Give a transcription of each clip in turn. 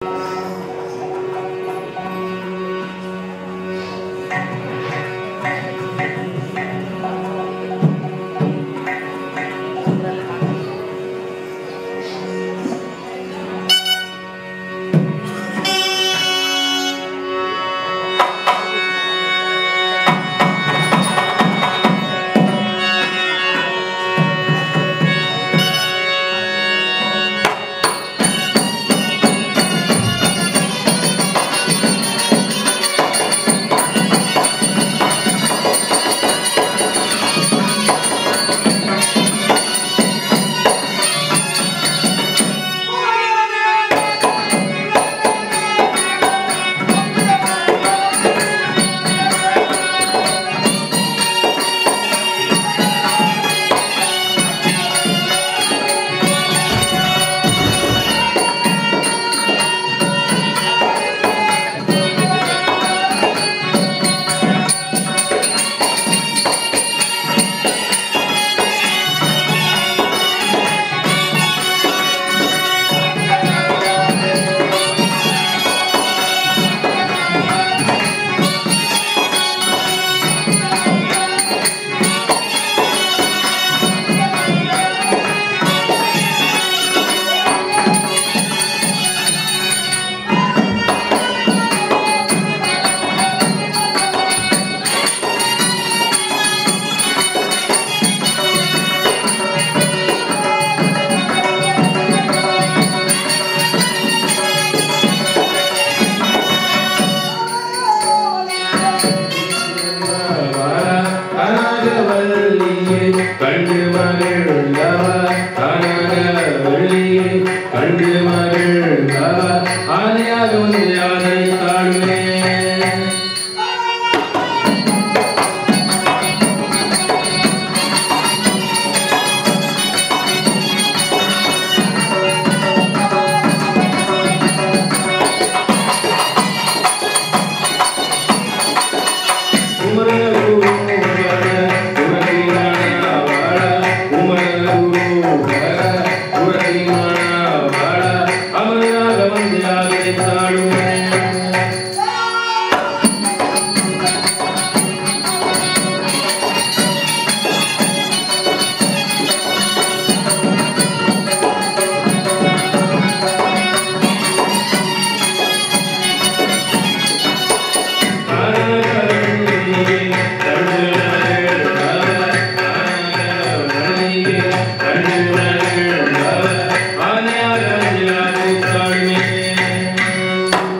கண்டு மகிழ்ந்தவர் கனகவள்ளியை கண்டு மகிழ்ந்தவர் ஆதியாக வந்து யானை காணுவேன் காணுமே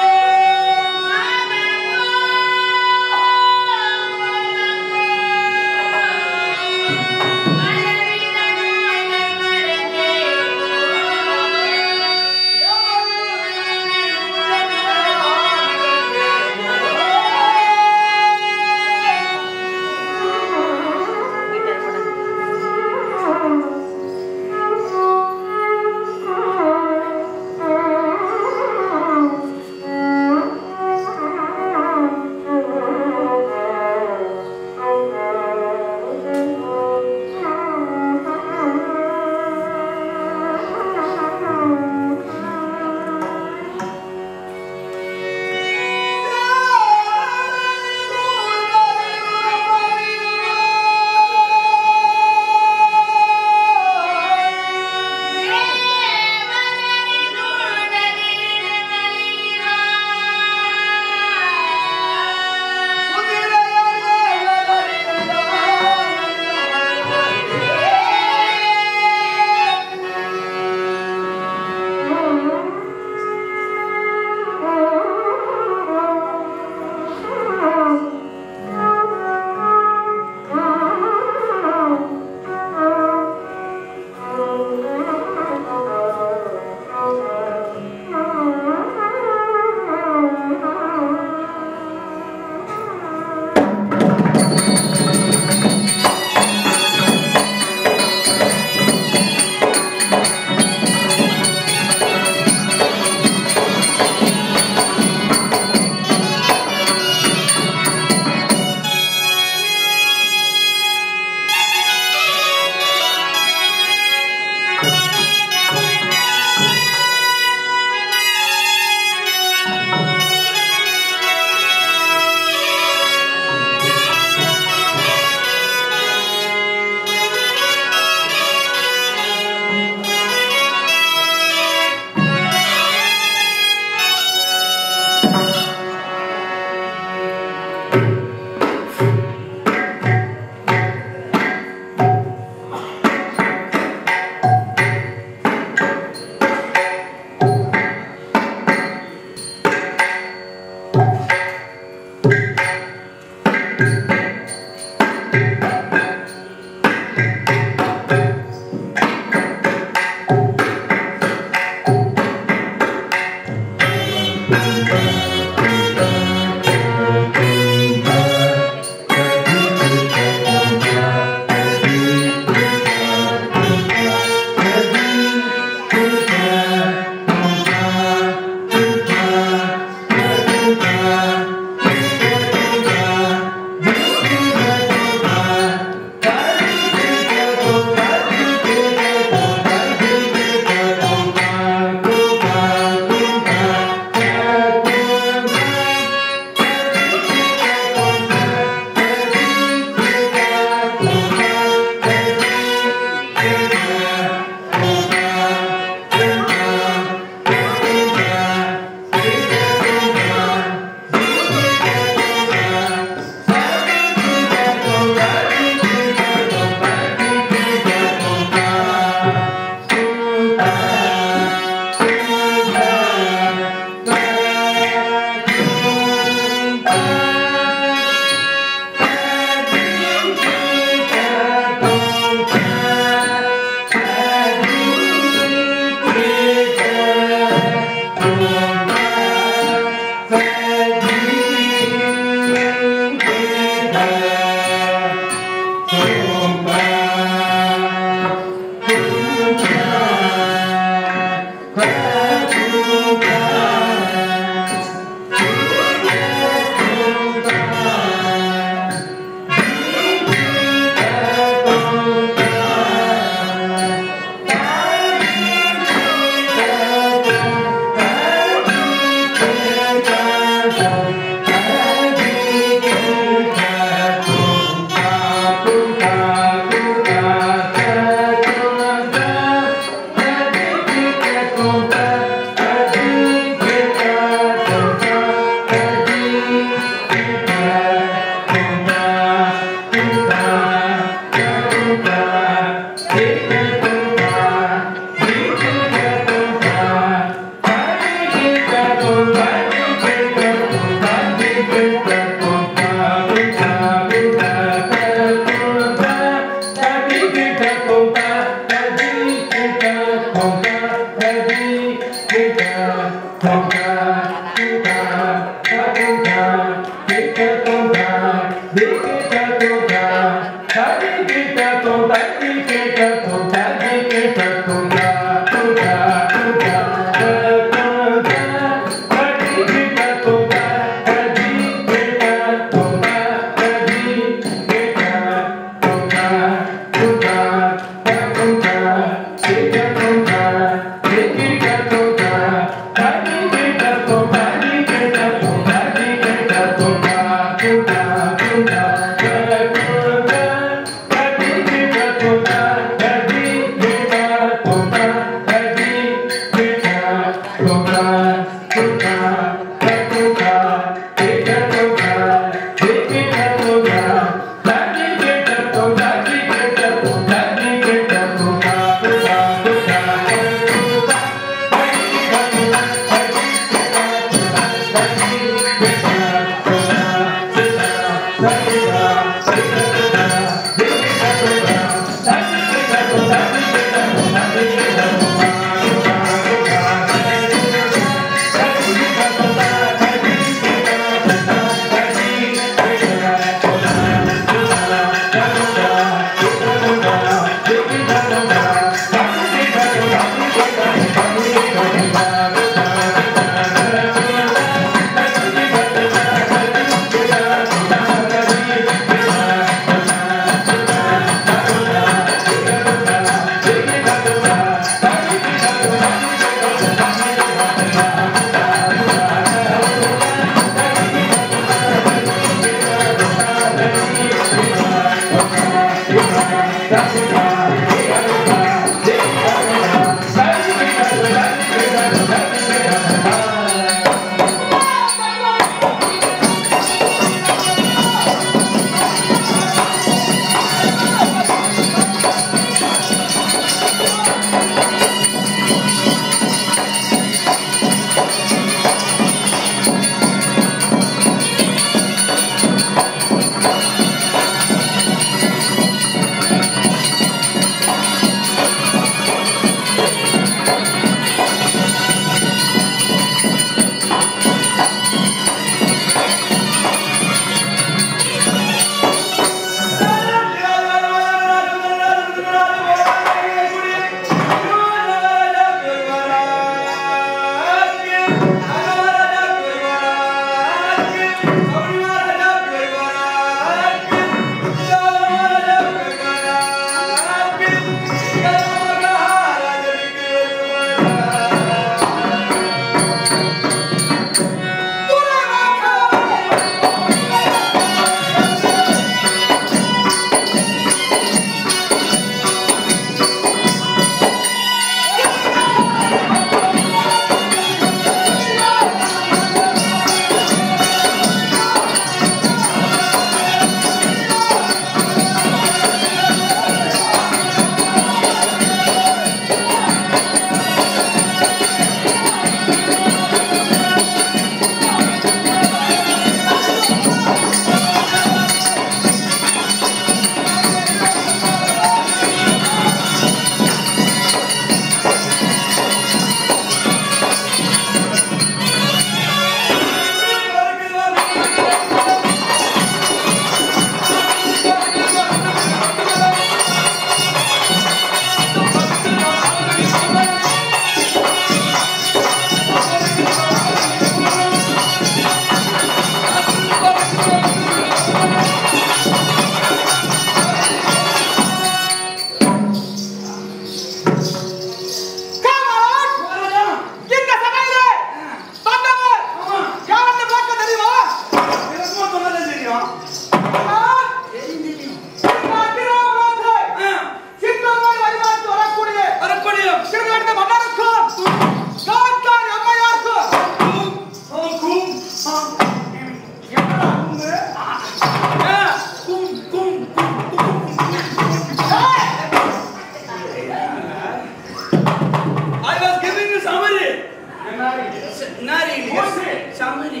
சமரி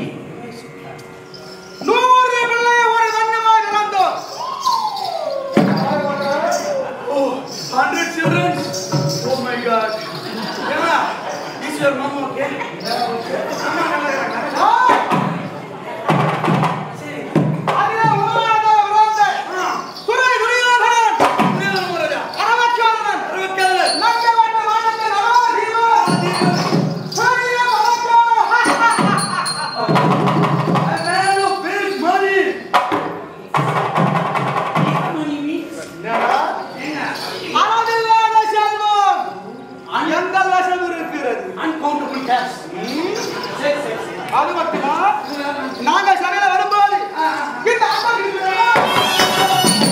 நூறு பிள்ளை ஒரு கண்ணுமாய் இறந்தோம் oh hundred children oh my God ஏமா இஸ் யுவர் மம் ஓகே அம்மா நல்லா இருக்காங்க சரி அதிலே உருவானதோ உருவானது. துறை துரியோதனன், புரியல முருகா அரவச்சோதனன், அறுபத்தேழு நங்கவட்ட வானத்து நரசிம்மன், பெரிய வழக்கம். I ran of big money. Big money means ஏங்க அளவில்லாத செல்வம். எந்த லட்சம் இருக்கிறது uncountable cash. சரி சரி சரி அது மட்டுமா நாங்க சபையில வரும்போது இந்த அம்மன் இருக்கிறா?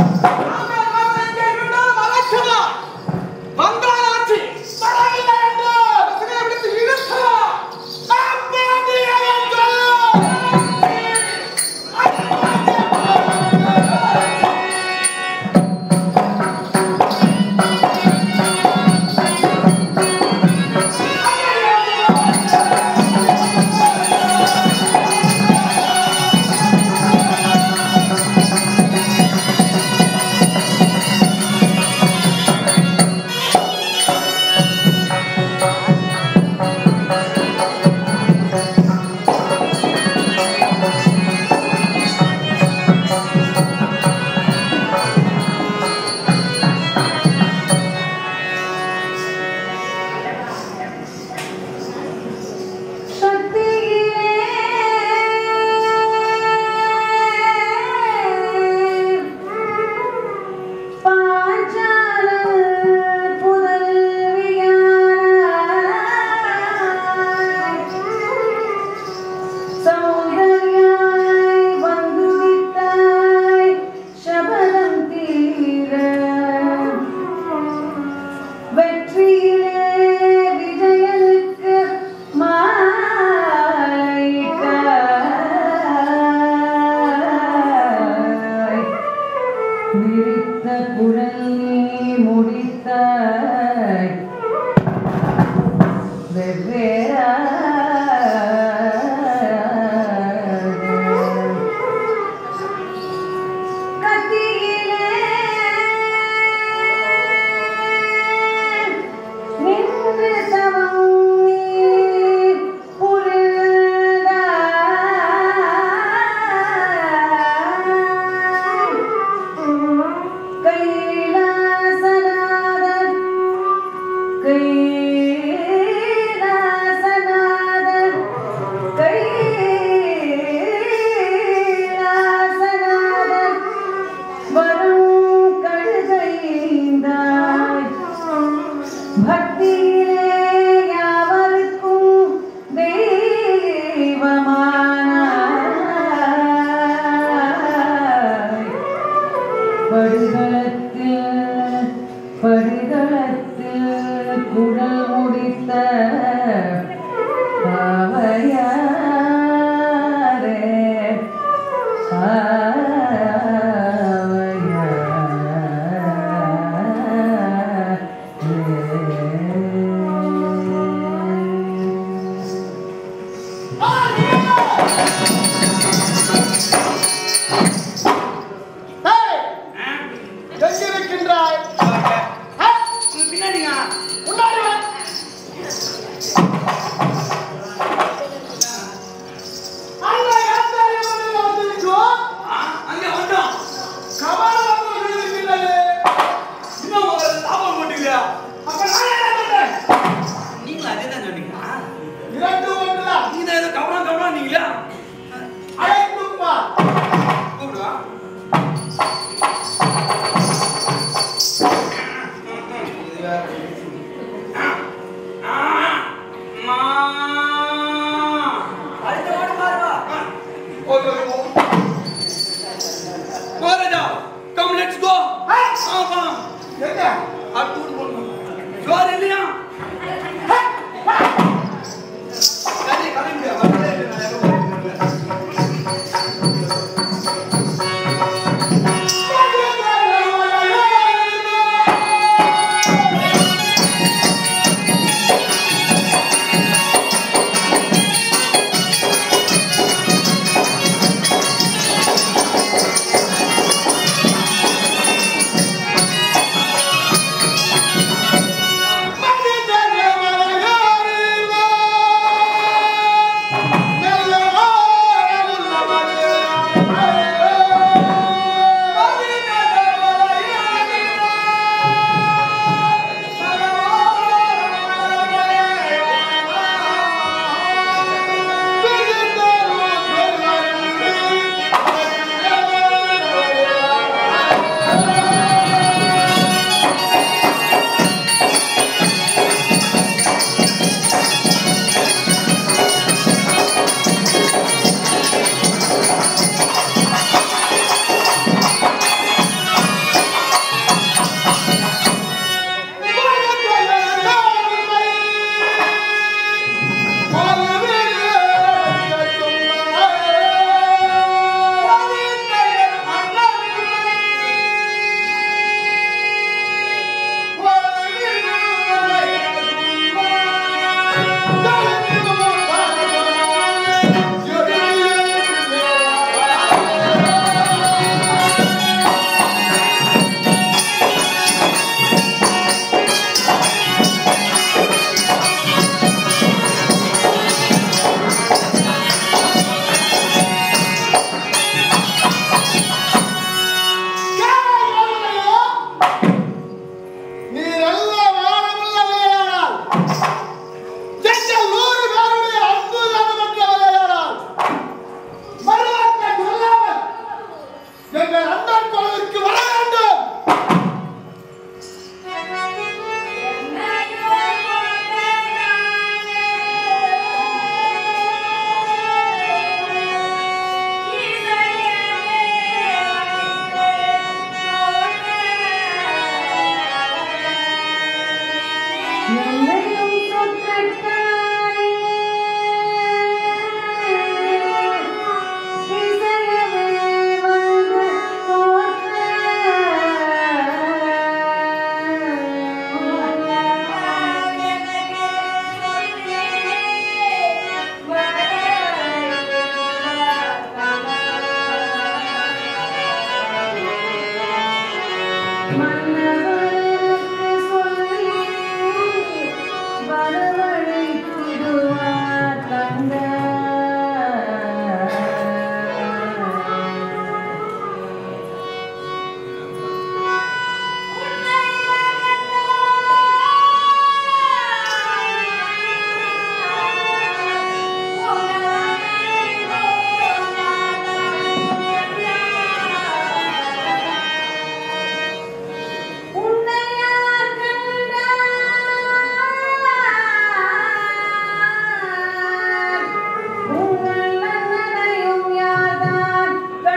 ஆ மன்னவனுக்கு சொல்லி வரவழைத்திடுவார் தந்த உன்னையார் கண்டார் உங்கள் மன்னனையும் யார்தான்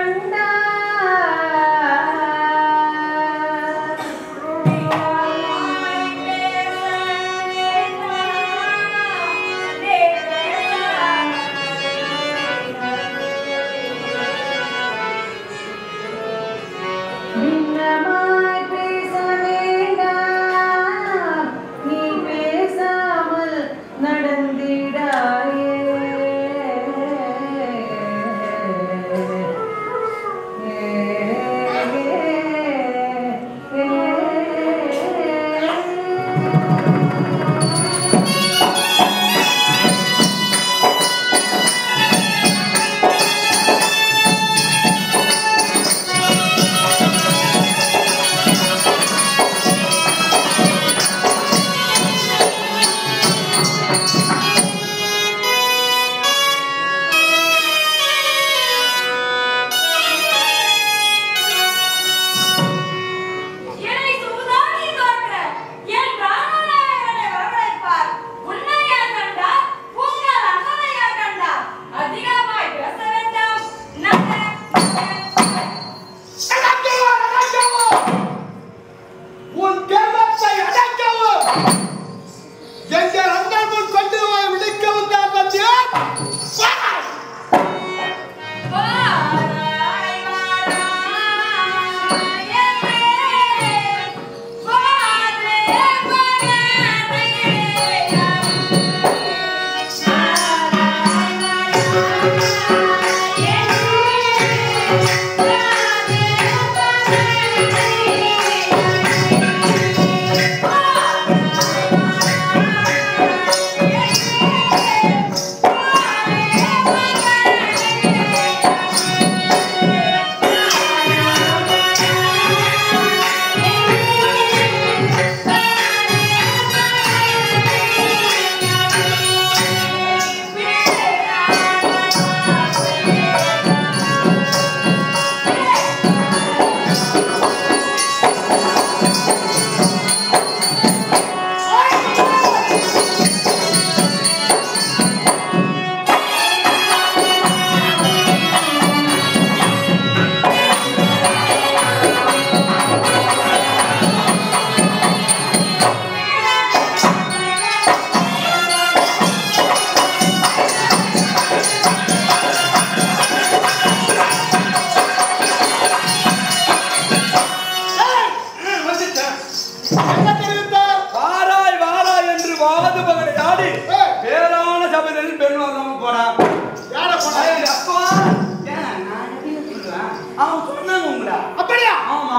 பின்னமாய் பேச வேண்டாம் நீ பேசாமல் நடந்திடாயே என்னை சுடுகாடி தோற்ற என் ராமநாயகனை வரவழைப்பார். உன்னையா கண்டார்? உங்கள் அண்ணனையா கண்டார்? அதிகமாய் பேச வேண்டாம். நக, நக, அடக்கவும், அடக்கவும். உன் கர்வத்தை அடக்கவும். எங்கள் அண்ணன் முன் கொண்டு போய் விடுக்கவும் தான் வந்தேன். வா. வாராய், வாராய், என்னே. வாரே, ஏய், வந்துட்டேன். என்ன தெரிவித்தார்? வாராய் வாராய் என்று வாது பகலை ஆடி ஏய். பேரான சபையில் பெண் வந்தவன் போறான் யார போனா? ஐயா, அப்பா ஏன் நான் எப்படி சொல்லுவேன் அவன் சொன்னாங்க உங்களை அப்படியா ஆமா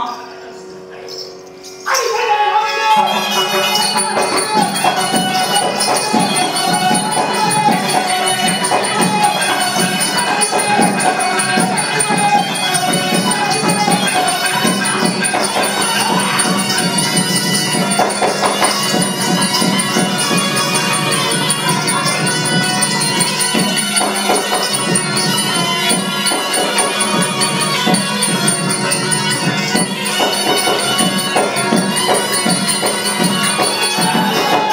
ஆ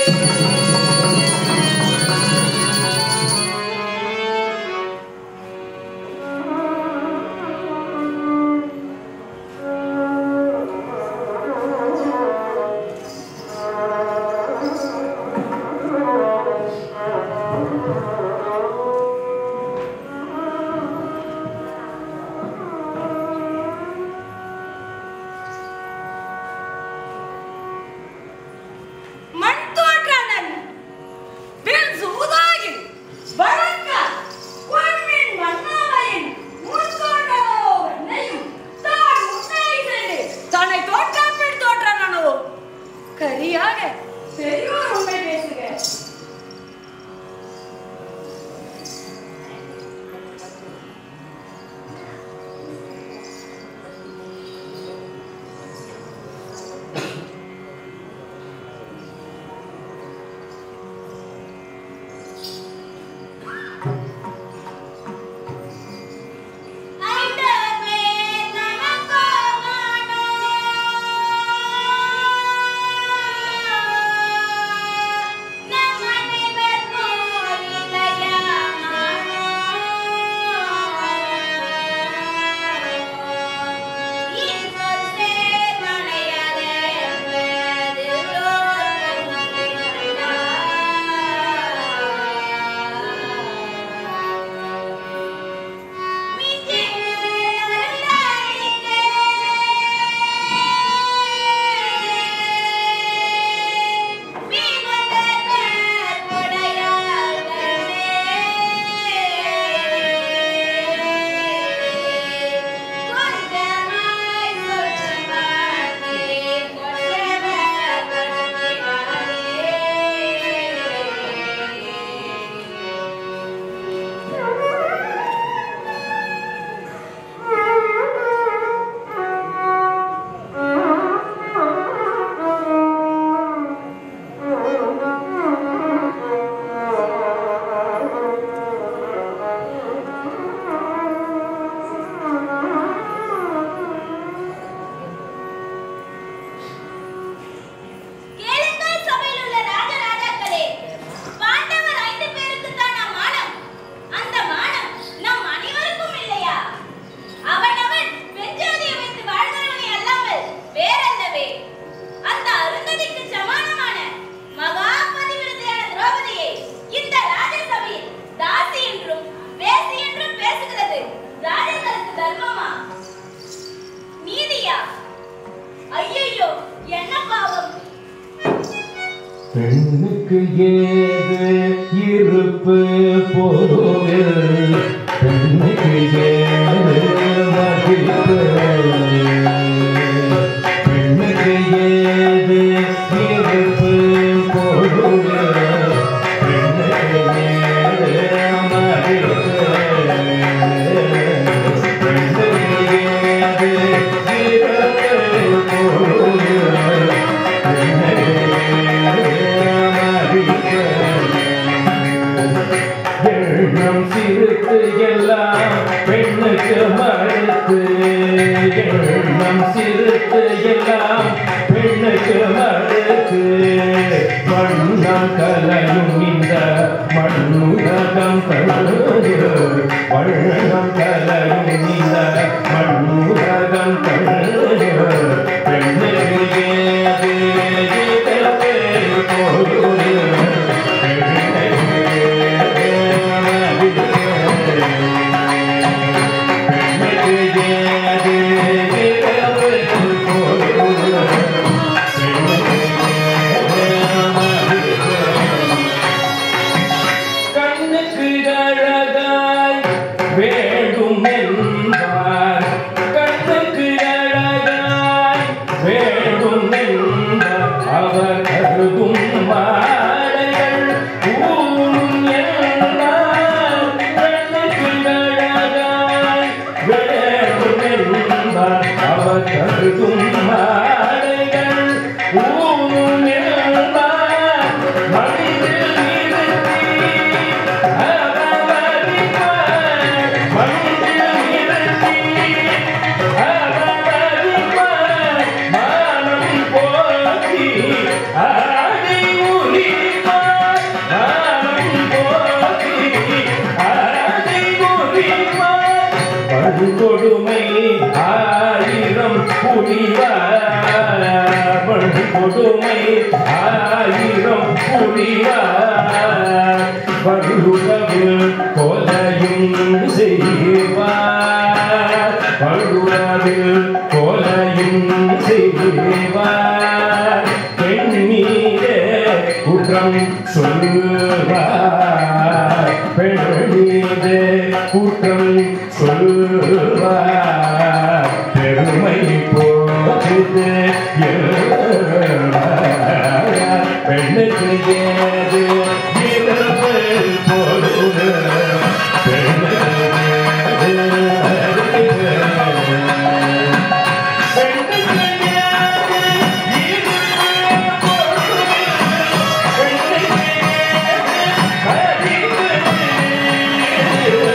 மண் தோற்றனன் வில் சூதாகில் வழங்க பொன்மின் மன்னாவையின் முன் தோன்றவோ என்னையும் தான் உன்னை செய்து தன்னை தோற்றாப்பில் தோற்றனோ கரியாக பெரியோர் உண்மை பேசுக ஐந்தமே நமக்கோமானோ நம்மனைவர்க்கும் இல்லையாமானோ ஈஸ்வர் சேர்மனையதே கேளுங்கள் சபையில் உள்ள ராஜராஜாக்களே பாண்டவர் ஐந்து பேருக்கு தான் நம் மானம் அந்த மானம் நம் அனைவருக்கும் இல்லையா அவனவன் பெண்ஜாதியை வைத்து வாழ்கிறவனே அல்லாமல் வேறல்லவே அந்த அருந்ததிக்கு சமானமான மகா பதிவிரதையான திரௌபதியை இந்த ராஜசபையில் தாசி என்றும் வேசி என்றும் பேசுகிறது ராஜர்களுக்கு தர்மமா நீதியா ஐயையோ என்ன பாவம் பெண்ணுக்கு ஏது இருப்பு பொதுவில் பெண்ணுக்கு ஏது மதிப்பு பெண்ணுக்கு ஏது இருப்பு பொதுவில் பெண்ணுக்கு ஏது மதிப்பு பெண்ணுக்கு ஏது இருப்பு பொதுவில் எண்ணம் சிறுத்து எல்லாம் பெண்ணுக்கு மறுத்து எண்ணம் சிறுத்து எல்லாம் பெண்ணுக்கு மறுத்து வண்ணம் கலையும் இந்த மண்ணுலகம் தழுது வண்ணம் கலையும் இந்த மண்ணுலகம் தழுது பெண்ணுக்கு ஏது இதற்கு பொருள் கண்ணுக்கு அழகாய் வேண்டும் என்பார் கண்ணுக்கு அழகாய் வேண்டும் என்பார் அவர் கருதும் மாலைகள் ஊரும் என்பார் கண்ணுக்கு அழகாய் வேண்டும் என்பார் அவர் கருதும் மாலைகள் ஊரும் என்பார் மனிதர் ஆடி கொடுமை ஆயிரம் புரிவார் பண் கொடுமை ஆயிரம் புரிவார் பருளவு கொலையும் செய்வார் பருளவு கொலையும் செய்வார் பெண் மீதே குற்றம் சொல்வார் பெண் மீது குற்றம் சொல்வார் பெருமை போகுது பெண்ணுக்கு ஏது இரவு பொழுது பெண்ணுக்கு ஏது பெண்ணுக்கு ஏது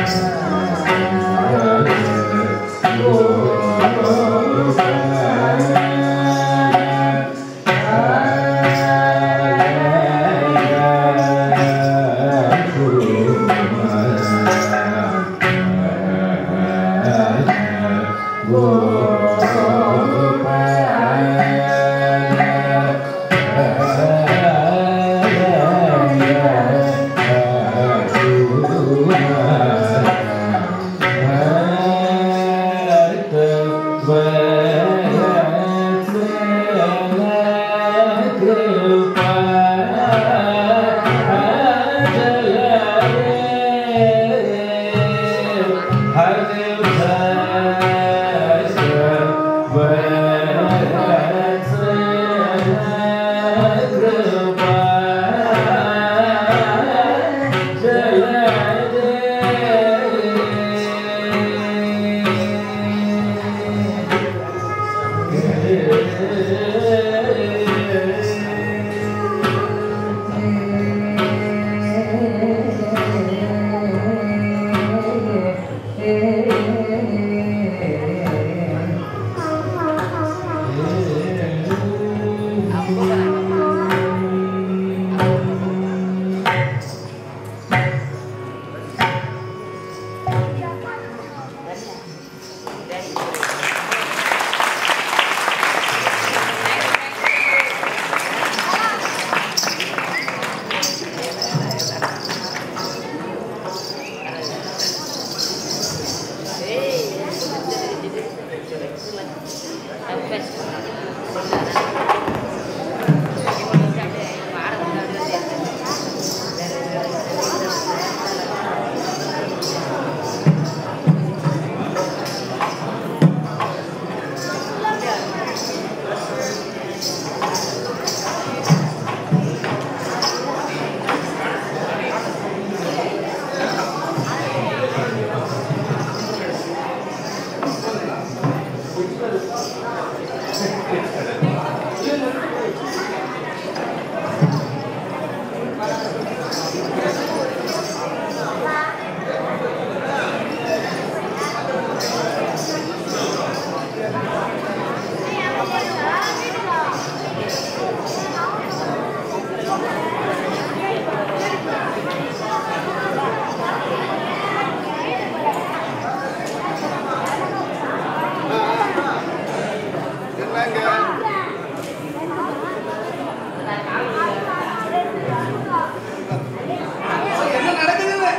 என்ன நடக்குதுன்னு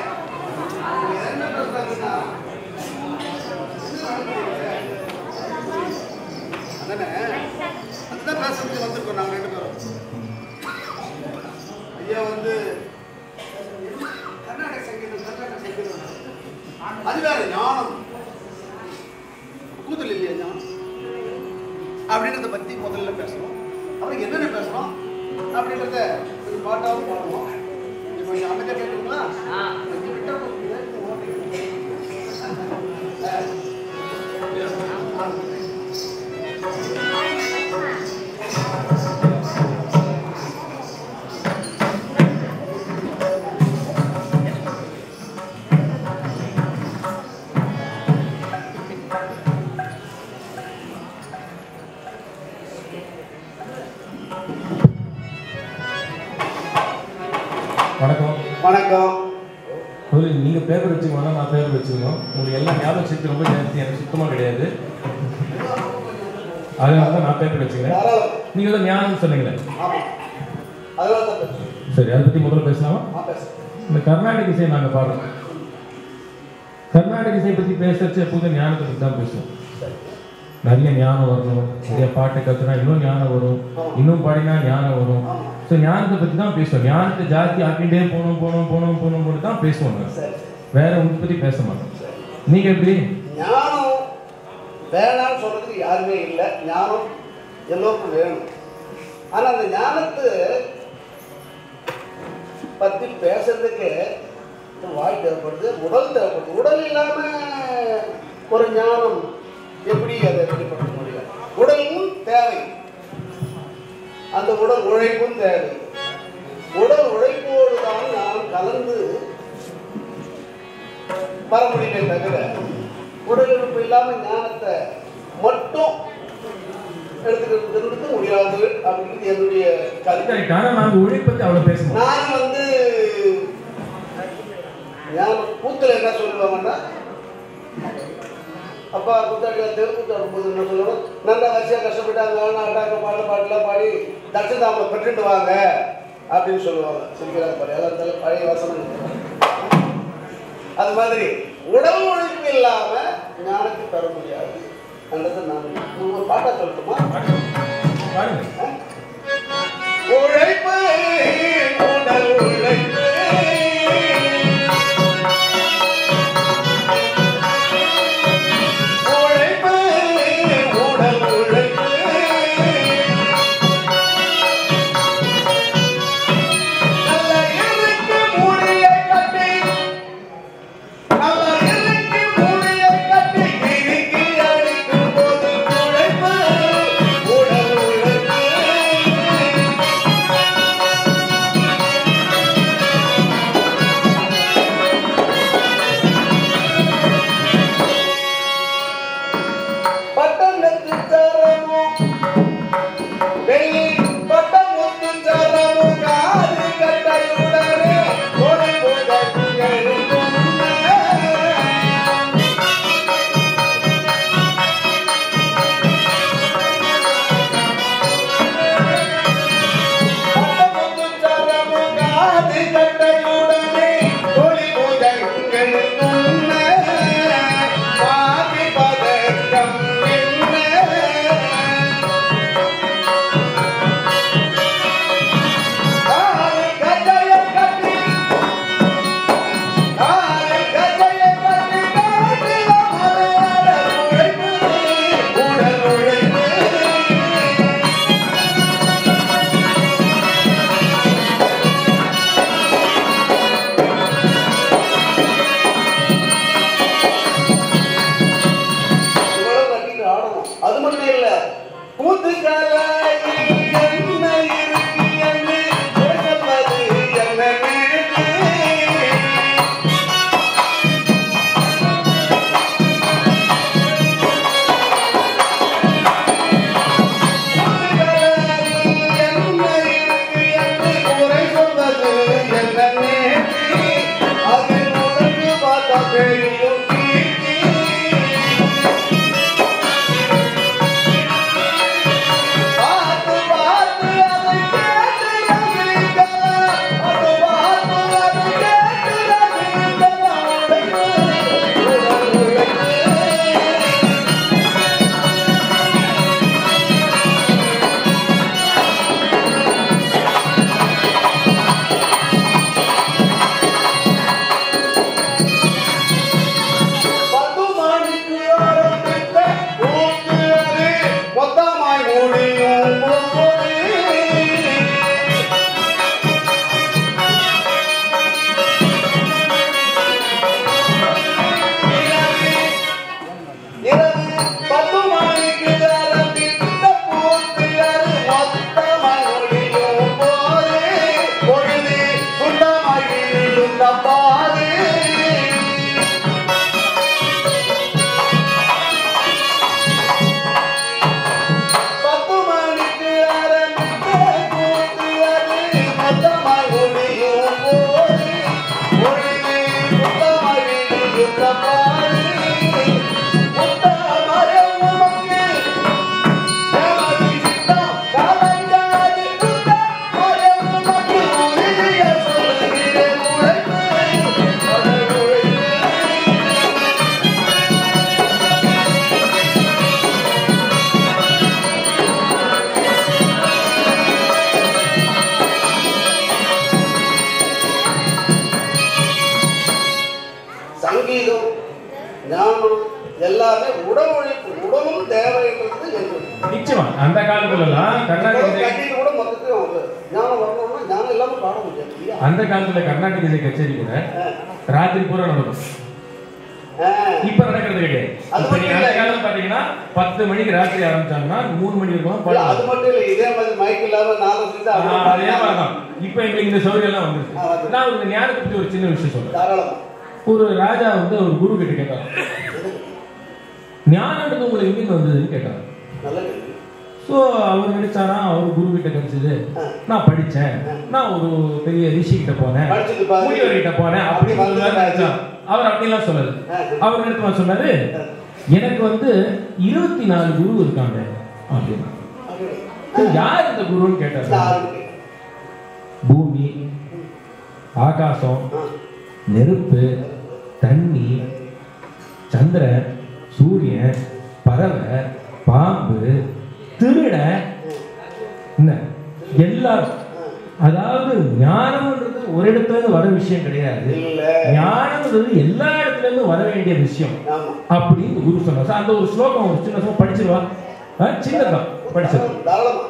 என்ன பேசுறாங்கன்னா அதானே அதுதான் பேசுறதுக்கு வந்திருக்கோம் நாங்க ரெண்டு பேரும் ஐயா வந்து கர்நாடக சங்கீதம் கர்நாடக சங்கீதம் அது வேற ஞானம் கூதல் இல்லையா ஞானம் அப்படின்றத பத்தி முதல்ல பேசணும் அப்புறம் என்னென்ன பேசணும் அப்படின்றத கொஞ்சம் பாட்டாவும் பாடணும் இது கொஞ்சம் அமைதியா கேட்டுங்களா கொஞ்சம் விட்டா கொஞ்சம் ஓட்டிட்டு. வணக்கம் வணக்கம் முதல்ல நீங்கள் பேப்பர் வச்சுக்கோங்க நான் பேப்பர் வச்சுக்கணும் உங்களுக்கு எல்லாம் ஞாபகம் சக்தி ரொம்ப ஜாஸ்தி எனக்கு சுத்தமாக கிடையாது அதனால தான் நான் பேப்பர் வச்சுக்கிறேன் தாராளம் நீங்கள் தான் ஞானம் சொன்னீங்களே ஆமா அதெல்லாம் தான் பேசுறேன் சரி அதை பற்றி முதல்ல பேசலாமா நான் பேசுறேன் இந்த கர்நாடக இசை நாங்கள் பாடுறோம் கர்நாடக இசை பற்றி பேசுறச்சு எப்போதும் ஞானத்தை பற்றி தான் பேசுவோம் நிறைய ஞானம் வரணும் நிறைய பாட்டு கற்றுனா இன்னும் ஞானம் வரும் இன்னும் பாடினா ஞானம் வரும் ஸோ ஞானத்தை பற்றி தான் பேசுவோம் ஞானத்தை ஜாஸ்தி ஆக்கிட்டே போகணும் போகணும் போகணும் போகணும் போட்டு தான் பேசுவோம் நாங்க. சரி வேற ஒன்று பற்றி பேச மாட்டோம் நீங்கள் எப்படி ஞானம் வேணாம்னு சொல்றதுக்கு யாருமே இல்லை ஞானம் எல்லோருக்கும் வேணும் ஆனா அந்த ஞானத்தை பத்தி பேசுறதுக்கு வாய் தேவைப்படுது உடல் தேவைப்படுது உடல் இல்லாம ஒரு ஞானம் எப்படி அதை வெளிப்படுத்த முடியும் உடலும் தேவை அந்த உடல் உழைப்பும் தேவை உடல் உழைப்போடு தான் நாம் கலந்து வர முடியுமே தவிர உடல் உறுப்பு இல்லாம ஞானத்தை மட்டும் எடுத்துக்கிறது முடியாது அப்படின்றது என்னுடைய கருத்து கரெக்ட் ஆனா நாங்க உழைப்பத்தி அவ்வளவு பேச மாட்டோம் நான் வந்து ஞானம் கூத்துல என்ன சொல்லுவாங்கன்னா அப்பா புத்தாடியில் தெருக்கூத்து வரும்போது என்ன சொல்லுவோம் நல்லா வரிசையாக கஷ்டப்பட்டாங்க நாட்டாங்க பாட்டு பாட்டுலாம் பாடி தட்சதாம பெற்றுட்டு வாங்க அப்படின்னு சொல்லுவாங்க சிரிக்கிறாங்க பாரு எல்லாம் இருந்தாலும் பழைய வசனம் அது மாதிரி உடல் உழைப்பு இல்லாம ஞானத்தை பெற முடியாது அல்லது நான் ஒரு பாட்டா சொல்லட்டுமா பாருங்க உழைப்பு உடல் உழைப்பு உழைப்பு உடல் உழைப்பு நல்ல இருக்கு மூடியை கட்டி நல்ல இருக்கு மூடியை கட்டி இறுக்கி அடிக்கும் போது உழைப்பு உடல் உழைப்பு பட்டணத்து சரமோ வெள்ளி பட்டமுத்து சரமோ காது கட்டையுடனே கொடை புதங்கள் பட்டமுத்து சரமோ காது கட்டையுடனே கொடி புதங்கள் துண்ண பாதி பதக்கம் என்ன காலை கட்டைய கட்டி காலை கட்டைய கட்டி காட்டில மலையாள உழைப்பு உடல் உழைப்பு இவ்வளவு கட்டிட்டு ஆடணும் அது மட்டும் இல்ல கூத்துக்காலாயில் என்ன இருக்கு என்று பேசப்பது என்ன நேர்ந்து என்ன இருக்கு என்று குறை சொல்வது என்ன நேர்த்தி அதில் உடம்பு பார்த்தா தெரியும் கீர்த்தி பார்த்து பார்த்து அதை கேட்டு ரசிக்கலாம் அது பார்த்து அதை கேட்டு ரசிக்கலாம் உழைப்பு உடல் உழைப்பு பத்து மணிக்கு ஆரம்பித்த கூத்து அது மொத்தமாய் முடியும் போது இரவு பத்து மணிக்கு ஆரம்பித்த கூத்து அது மொத்தமாய் முடியும் போது பொழுது சுத்தமாய் இருந்த பாது பத்து மணிக்கு ஆரம்பித்த கூத்து அது மொத்தமாய் முடியும் போது பொழுது சுத்தமாய் இருந்த பாது முத்த மரம் உமக்கு நமது சித்தம் கலங்காது முத்த மரம் உமக்கு உறுதிய சொல்கிறேன் உழைப்பு உடல் உழைப்பு சங்கீதம் ஞானம் எல்லாமே உடல் உழைப்பு உடலும் தேவைன்றது என்று நிச்சயமா அந்த காலத்துல எல்லாம் கர்நாடக இசை- கட்டிட்டு கூட மொத்தத்தையும் அவங்க ஞானம் வரணும்னா ஞானம் இல்லாம பாட முடியாது இல்லையா? அந்த காலத்துல கர்நாடக இசை கச்சேரி கூட ராத்திரி பூரா நடக்கும் ஆ. இப்ப நடக்கிறது கிடையாது அது இப்ப நீங்க மட்டும் அந்த இல்ல. காலம் பாத்தீங்கன்னா பத்து மணிக்கு ராத்திரி ஆரம்பிச்சாங்கன்னா மூணு மணி வரைக்கும் இல்ல, அது பாடுவாங்க. மட்டும் இல்ல இதே மாதிரி மைக் இல்லாம நாலு செஞ்சு ஆ, அதே மாதிரிதான் இப்ப எங்களுக்கு இந்த சௌகரியம் எல்லாம் ஆ, வந்துருச்சு வந்து. நான் ஒரு ஞானத்தை பத்தி ஒரு சின்ன விஷயம் சொல்றேன் தாராளமா ஒரு ராஜா வந்து ஒரு குரு கிட்ட கேட்டார் ஞானம்ன்றது உங்களுக்கு எங்க வந்ததுன்னு கேட்டார் நல்ல கேள்வி ஸோ அவர் நினைச்சாரா அவர் குரு கிட்ட கிடைச்சது நான் படிச்சேன் நான் ஒரு பெரிய ரிஷி கிட்ட போனேன் படிச்சது பாரு. முனிவர் கிட்ட போனேன் அப்படி அப்படி சொல்லுவாரு வந்து நினைச்சான் அவர் அப்படிலாம் சொன்னது அவர் எடுத்து சொன்னாரு எனக்கு வந்து இருபத்தி நாலு குரு இருக்காங்க அப்படின்னா சரி, யார் இந்த குருன்னு கேட்டாரு யாருக்கு? பூமி ஆகாசம் நெருப்பு தண்ணி சந்திரன் சூரியன் பறவை பாம்பு திருடன் என்ன எல்லாரும் அதாவது ஞானம்ன்றது ஒரு இடத்துல இருந்து வர விஷயம் கிடையாது இல்ல. ஞானம்ன்றது எல்லா இடத்துல இருந்து வர வேண்டிய விஷயம் ஆமா. அப்படின்னு குரு சொன்னார் சார், அந்த ஒரு ஸ்லோகம் ஒரு சின்ன ஸ்லோகம் படிச்சிருவா ஆ, சின்னதான் படிச்சிரு தாராளமா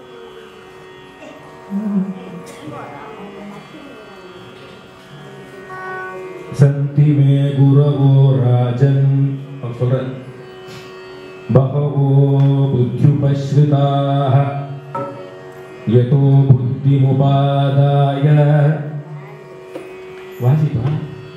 சந்தி மே குரவோ ராஜன் அவர் சொல்றார் பகவோ புத்தியுபஸ்ருதாக யதோ புத்திமுபாதாய வாசிப்பா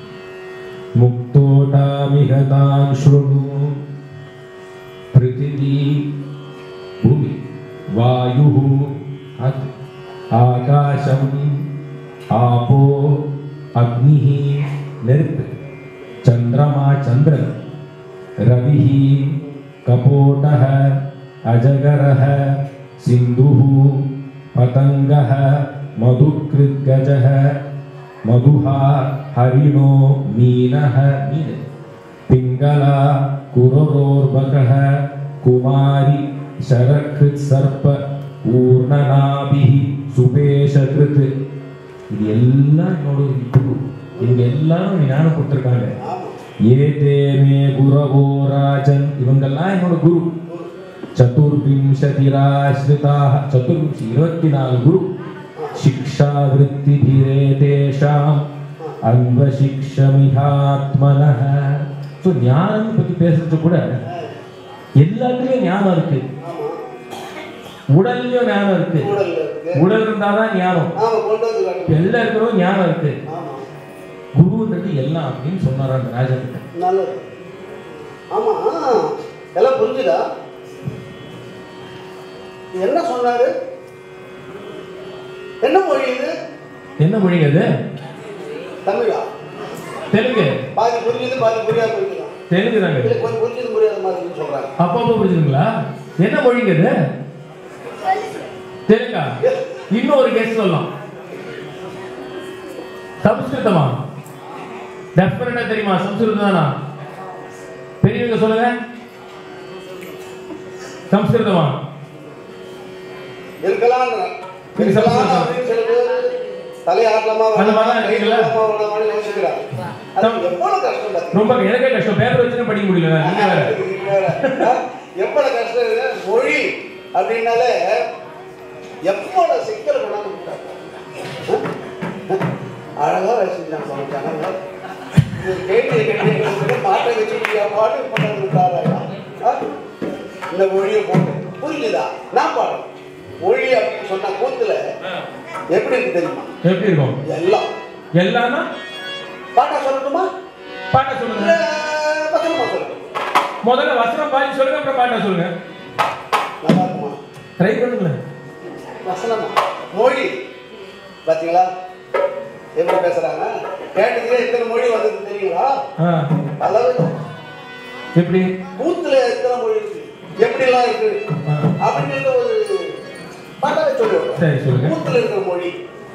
முக்தோட்டாமிகதாம் ஸ்ருணு பிருத்திவி பூமி வாயு அத் ஆகாசம் ஆபோ அக்னி நெருப்பு சந்திரமா சந்திரன் ரவி கபோட அஜகர சிந்து பதங்க மதுகிருத்கஜ மதுஹா ஹரிணோ மீனः மீன் पिङ्गला कुररोर्वकः कुमारि शरकृत् सर्प ஊர்ணநாபிஹி சுபேஷகிருத் இது எல்லாம் என்னோட குரு இவங்க எல்லாரும் எனக்கு ஞானம் கொடுத்துருக்காங்க ஆமா ஏ தேமே குரவோ ராஜன் இவங்கெல்லாம் என்னோட குரு சதுர்விம்சதிராஸ்ரிதாக சதுர்விம்சி இருபத்தி நாலு குரு சிக்ஷா விருத்திபிரே தேஷாம் அன்வசிக்ஷமிகாத்மனः ஸோ ஞானம் பத்தி பேசுறது கூட எல்லாத்துலயும் ஞானம் இருக்கு ஆமா உடல்லயும் ஞானம் இருக்கு உடல்ல இருக்கு உடல் இருந்தாதான் ஞானம் ஆமா கொண்டு வந்து காட்டுங்க எல்லா இருக்கிறோம் ஞானம் இருக்கு ஆமா குருன்றது எல்லாம் அப்படின்னு சொன்னார் அந்த ராஜா கிட்ட நல்லது ஆமா எல்லாம் புரிஞ்சுதா என்ன சொன்னாரு என்ன மொழி இது என்ன மொழி அது தமிழா தெலுங்கு பாதி புரிஞ்சுது பாதி புரியாத புரிஞ்சுதான் தெலுங்கு தாங்க இல்ல கொஞ்சம் புரிஞ்சது புரியாத மாதிரி சொல்றாங்க அப்பப்போ புரிஞ்சுதுங்களா என்ன மொழிங்க இது தெலுங்கா இன்னும் ஒரு கேஸ் சொல்லலாம் சம்ஸ்கிருதமா டெஃபினட்டா தெரியுமா சம்ஸ்கிருதம் தானா பெரியவங்க சொல்லுங்க சம்ஸ்கிருதமா இருக்கலாம் சரி, இருக்கலாம் சரி, சரி. அப்படின்னு சில பேர் தலையாட்டமா அந்த மாதிரிலாம் இருக்கீங்களா? யோசிக்கிறாங்க அது எவ்வளவு கஷ்டம் பாத்தீங்களா? ரொம்ப எனக்கே கஷ்டம் பேப்பர் வச்சுன்னு படிக்க முடியல நீங்க வேற நீங்க வேற. ஆ? எவ்வளவு கஷ்டம் இது? மொழி அப்படின்னாலே எவ்வளவு சிக்கல் கொண்டாந்து விட்டாங்க. ஆ? அழகா வச்சிருந்தாங்க சமைச்சாங்க இது கேள்வி கேட்டு மாற்ற வச்சு பாட்டு கொண்டாந்து விட்டாரா ஆ? இந்த மொழியை போட்டு புரிஞ்சுதா நான் பாடுறேன் மொழி அப்படின்னு சொன்ன கூத்துல எப்படி இருக்கு தெரியுமா எப்படி இருக்கும் எல்லாம் எல்லாமே பாட்டா சொல்லட்டுமா பாட்ட இல்ல சொல்லுங்க வசனமா சொல்லட்டும் முதல்ல வசனம் பாதி சொல்லுங்க அப்புறம் பாட்டா சொல்லுங்க நல்லா இருக்குமா ட்ரை பண்ணுங்களேன் வசனமா மொழி பாத்தீங்களா எப்படி பேசுறாங்க கேட்டதுல எத்தனை மொழி வந்தது தெரியுங்களா ஆ, பல எப்படி கூத்துல எத்தனை மொழி இருக்கு எப்படி எல்லாம் இருக்கு ஆ, அப்படின்ற ஒரு பாட்டாவே சொல்லுவோம் சரி சொல்லுங்க கூத்துல இருக்கிற மொழி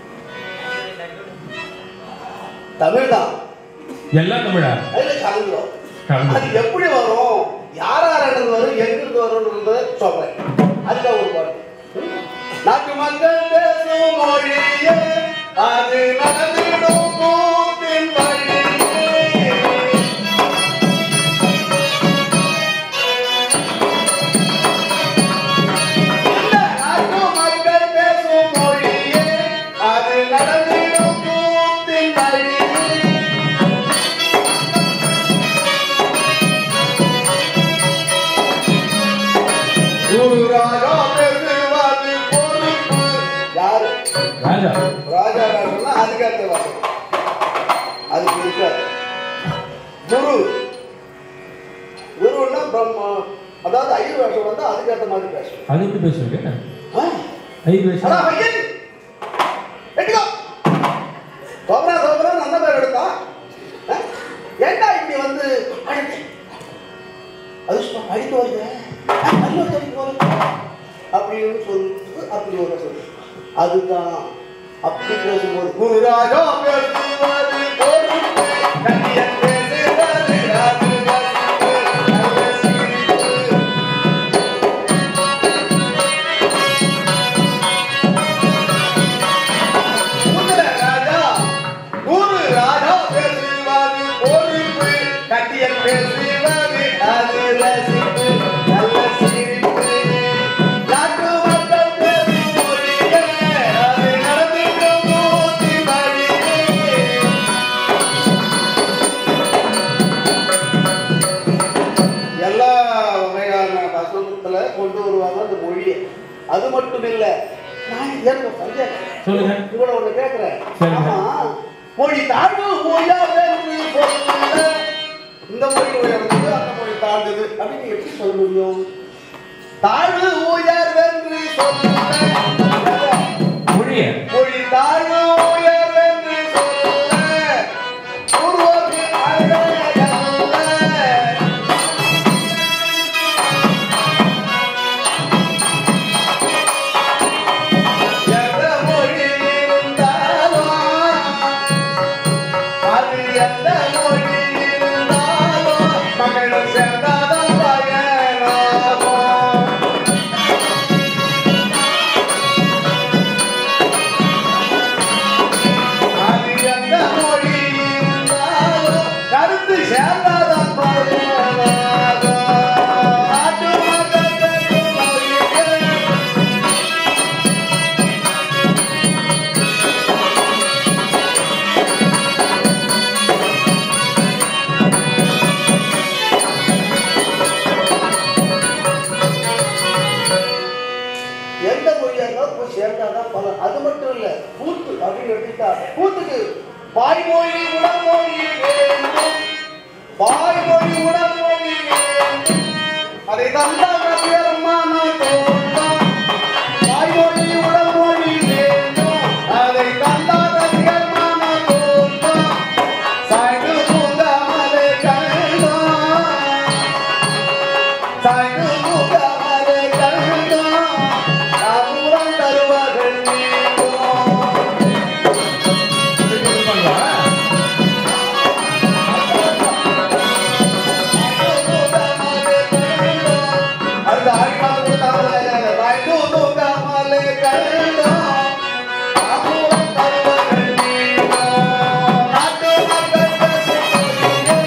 தமிழ் தான் எல்லாம் தமிழா அதுல கலந்துரும் கலந்து. அது எப்படி வரும் யார் யாரிடம் வரும் எங்கிருந்து வரும்ன்றத சொல்றேன் அதுக்காக ஒரு பாட்டு நாட்டு மக்கள் பேசும் மொழியே அது நடந்திடும் கூத்தின் வழியே இல்ல, நாட்டு மக்கள் பேசும் மொழியே அது நடந்திடும் கூத்தின் வழியே ஊராரோ பேசுவது பொறுப்பு. யாரு? ராஜா ராஜா ராஜன்னா அதுக்கு அடுத்த வாசகம். அதுக்கு இருக்காது. குரு குருன்னா பிரம்மா அதாவது ஐயர் வேஷம் வந்தா அதுக்கேற்ற மாதிரி பேசணும் அது எப்படி பேசுவீங்க ஆ? ஐந்து வயசு அதான் பையன் எடுக்கோ சோபரா சோபரா நல்ல பேர் எடுத்தான் ஆ? ஏன்டா இப்படி வந்து அழுது அது சும்மா அடித்து வருது நல்ல தடிக்கு வருது அப்படின்னு சொல்லிட்டு அப்படி ஒரு சொல்லு அதுதான் அப்படி பேசும்போது குருராஜா பேசுவது பொறுப்பு, கண்ணியன் பேசுவது அது ரசிப்பு, நல்ல சிரிப்பு. குதிரை ராஜா குரு ராஜா பேசுவது பொறுப்பு கட்டியல் பேசுவது அது ரசிப்பு நல்ல சிரிப்பு நாட்டு மக்கள் பேசும் மொழியே அது நடந்திடும் மூர்த்தி வழியே எல்லா வகையான வசனத்துல கொண்டு வருவாங்க அந்த மொழியை அது மட்டும் இல்ல நான் எனக்கு சந்தேகம் சொல்லுங்க இவ்வளவு ஒண்ணு கேக்குறேன் சரிங்க. ஆமா, மொழி தாழ்வு உயர்வென்று சொல்ல இந்த மொழி உயர்ந்தது அந்த மொழி தாழ்ந்தது அப்படின்னு எப்படி சொல்ல முடியும் தாழ்வு உயர்வென்று சொல்ல மொழிய மொழி தாழ்வு உயர்வென்று சொல்ல உருவமே அழகல்ல எந்த மொழி இருந்தாலும் அது எந்த மொழி இருந்தாலும் மகளும் சேர்ந்தாதான் பயனாகும் அது எந்த மொழி இருந்தாலும் கருத்து சேர்ந்தாதான் பயனாகும் நாட்டு மக்கள் பேசும் மொழியே எந்த மொழியா இருந்தாலும் போய் சேர்ந்தாதான் பலன் அது மட்டும் இல்ல கூத்து அப்படின்னு எடுத்துட்டா கூத்துக்கு வாய்மொழி உடமொழி வேண்டும் வாய்மொழி உடமொழி வேண்டும் அதை தந்தாங்க பெருமான தோன்றும் வாய்மொழி உடமொழி வேண்டும் அதை தந்தாங்க பெருமான தோன்றும் சாய்ந்து முகமலை கண்டோம் சாய்ந்து முகமலை கண்டோம் அபூரம் தருவார்கள் நீங்கும் அடுத்த ஆடி மாதம் கொடுத்தாங்க வாய்ந்து முகமலை கண்டோம் அபூரம் தருவார்கள் நீங்கும் நாட்டு மக்கள் பேசும் மொழியே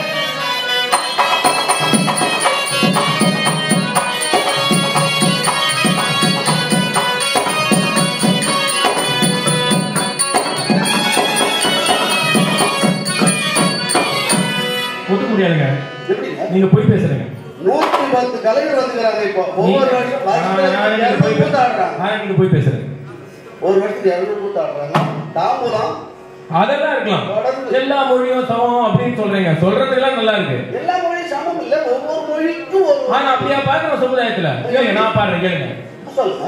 ஒத்துக்க முடியாதுங்க எப்படிங்க நீங்க போய் பேசுறீங்க நூத்தி பத்து கலைஞர் வந்துக்கிறாங்க இப்போ ஒவ்வொரு வருஷம் வருஷத்துக்கு இருநூறு கூத்து ஆடுறாங்க நீங்க போய் பேசுறீங்க ஒரு வருஷத்துக்கு இருநூறு கூத்து ஆடுறாங்க தாம்பூலம் அதெல்லாம் இருக்கலாம் தொடர்ந்து. எல்லா மொழியும் சமம் அப்படின்னு சொல்றீங்க சொல்றதுலாம் நல்லா இருக்கு எல்லா மொழியும் சமம் இல்ல ஒவ்வொரு மொழிக்கும் ஒரு ஆனா அப்படியா பாக்குற சமுதாயத்துல கேளுங்க நான் பாடுறேன் கேளுங்க சொல்லுங்க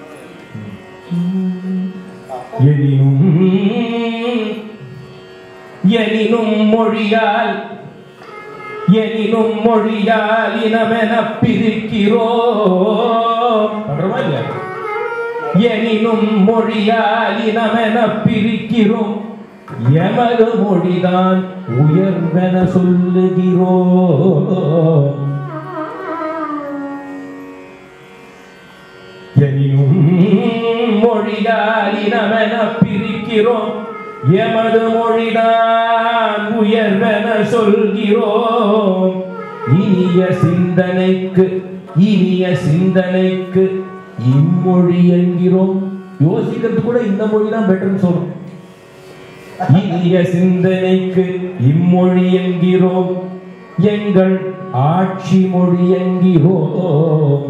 எனினும் எனினும் மொழியால் எனினும் மொழியால் இனமென பிரிக்கிறோம் பண்றோமா இல்லையா எனினும் மொழியால் இனமென பிரிக்கிறோம் எமது மொழிதான் உயர்வென சொல்லுகிறோம் எனினும் மொழியால் இனமென பிரிக்கிறோம் எமது மொழிதான் உயர்வென சொல்கிறோம் இனிய சிந்தனைக்கு இனிய சிந்தனைக்கு இம்மொழி என்கிறோம் யோசிக்கிறது கூட இந்த மொழி தான் பெட்டர்னு சொல்றோம் இனிய சிந்தனைக்கு இம்மொழி என்கிறோம் எங்கள் ஆட்சி மொழி என்கிறோம்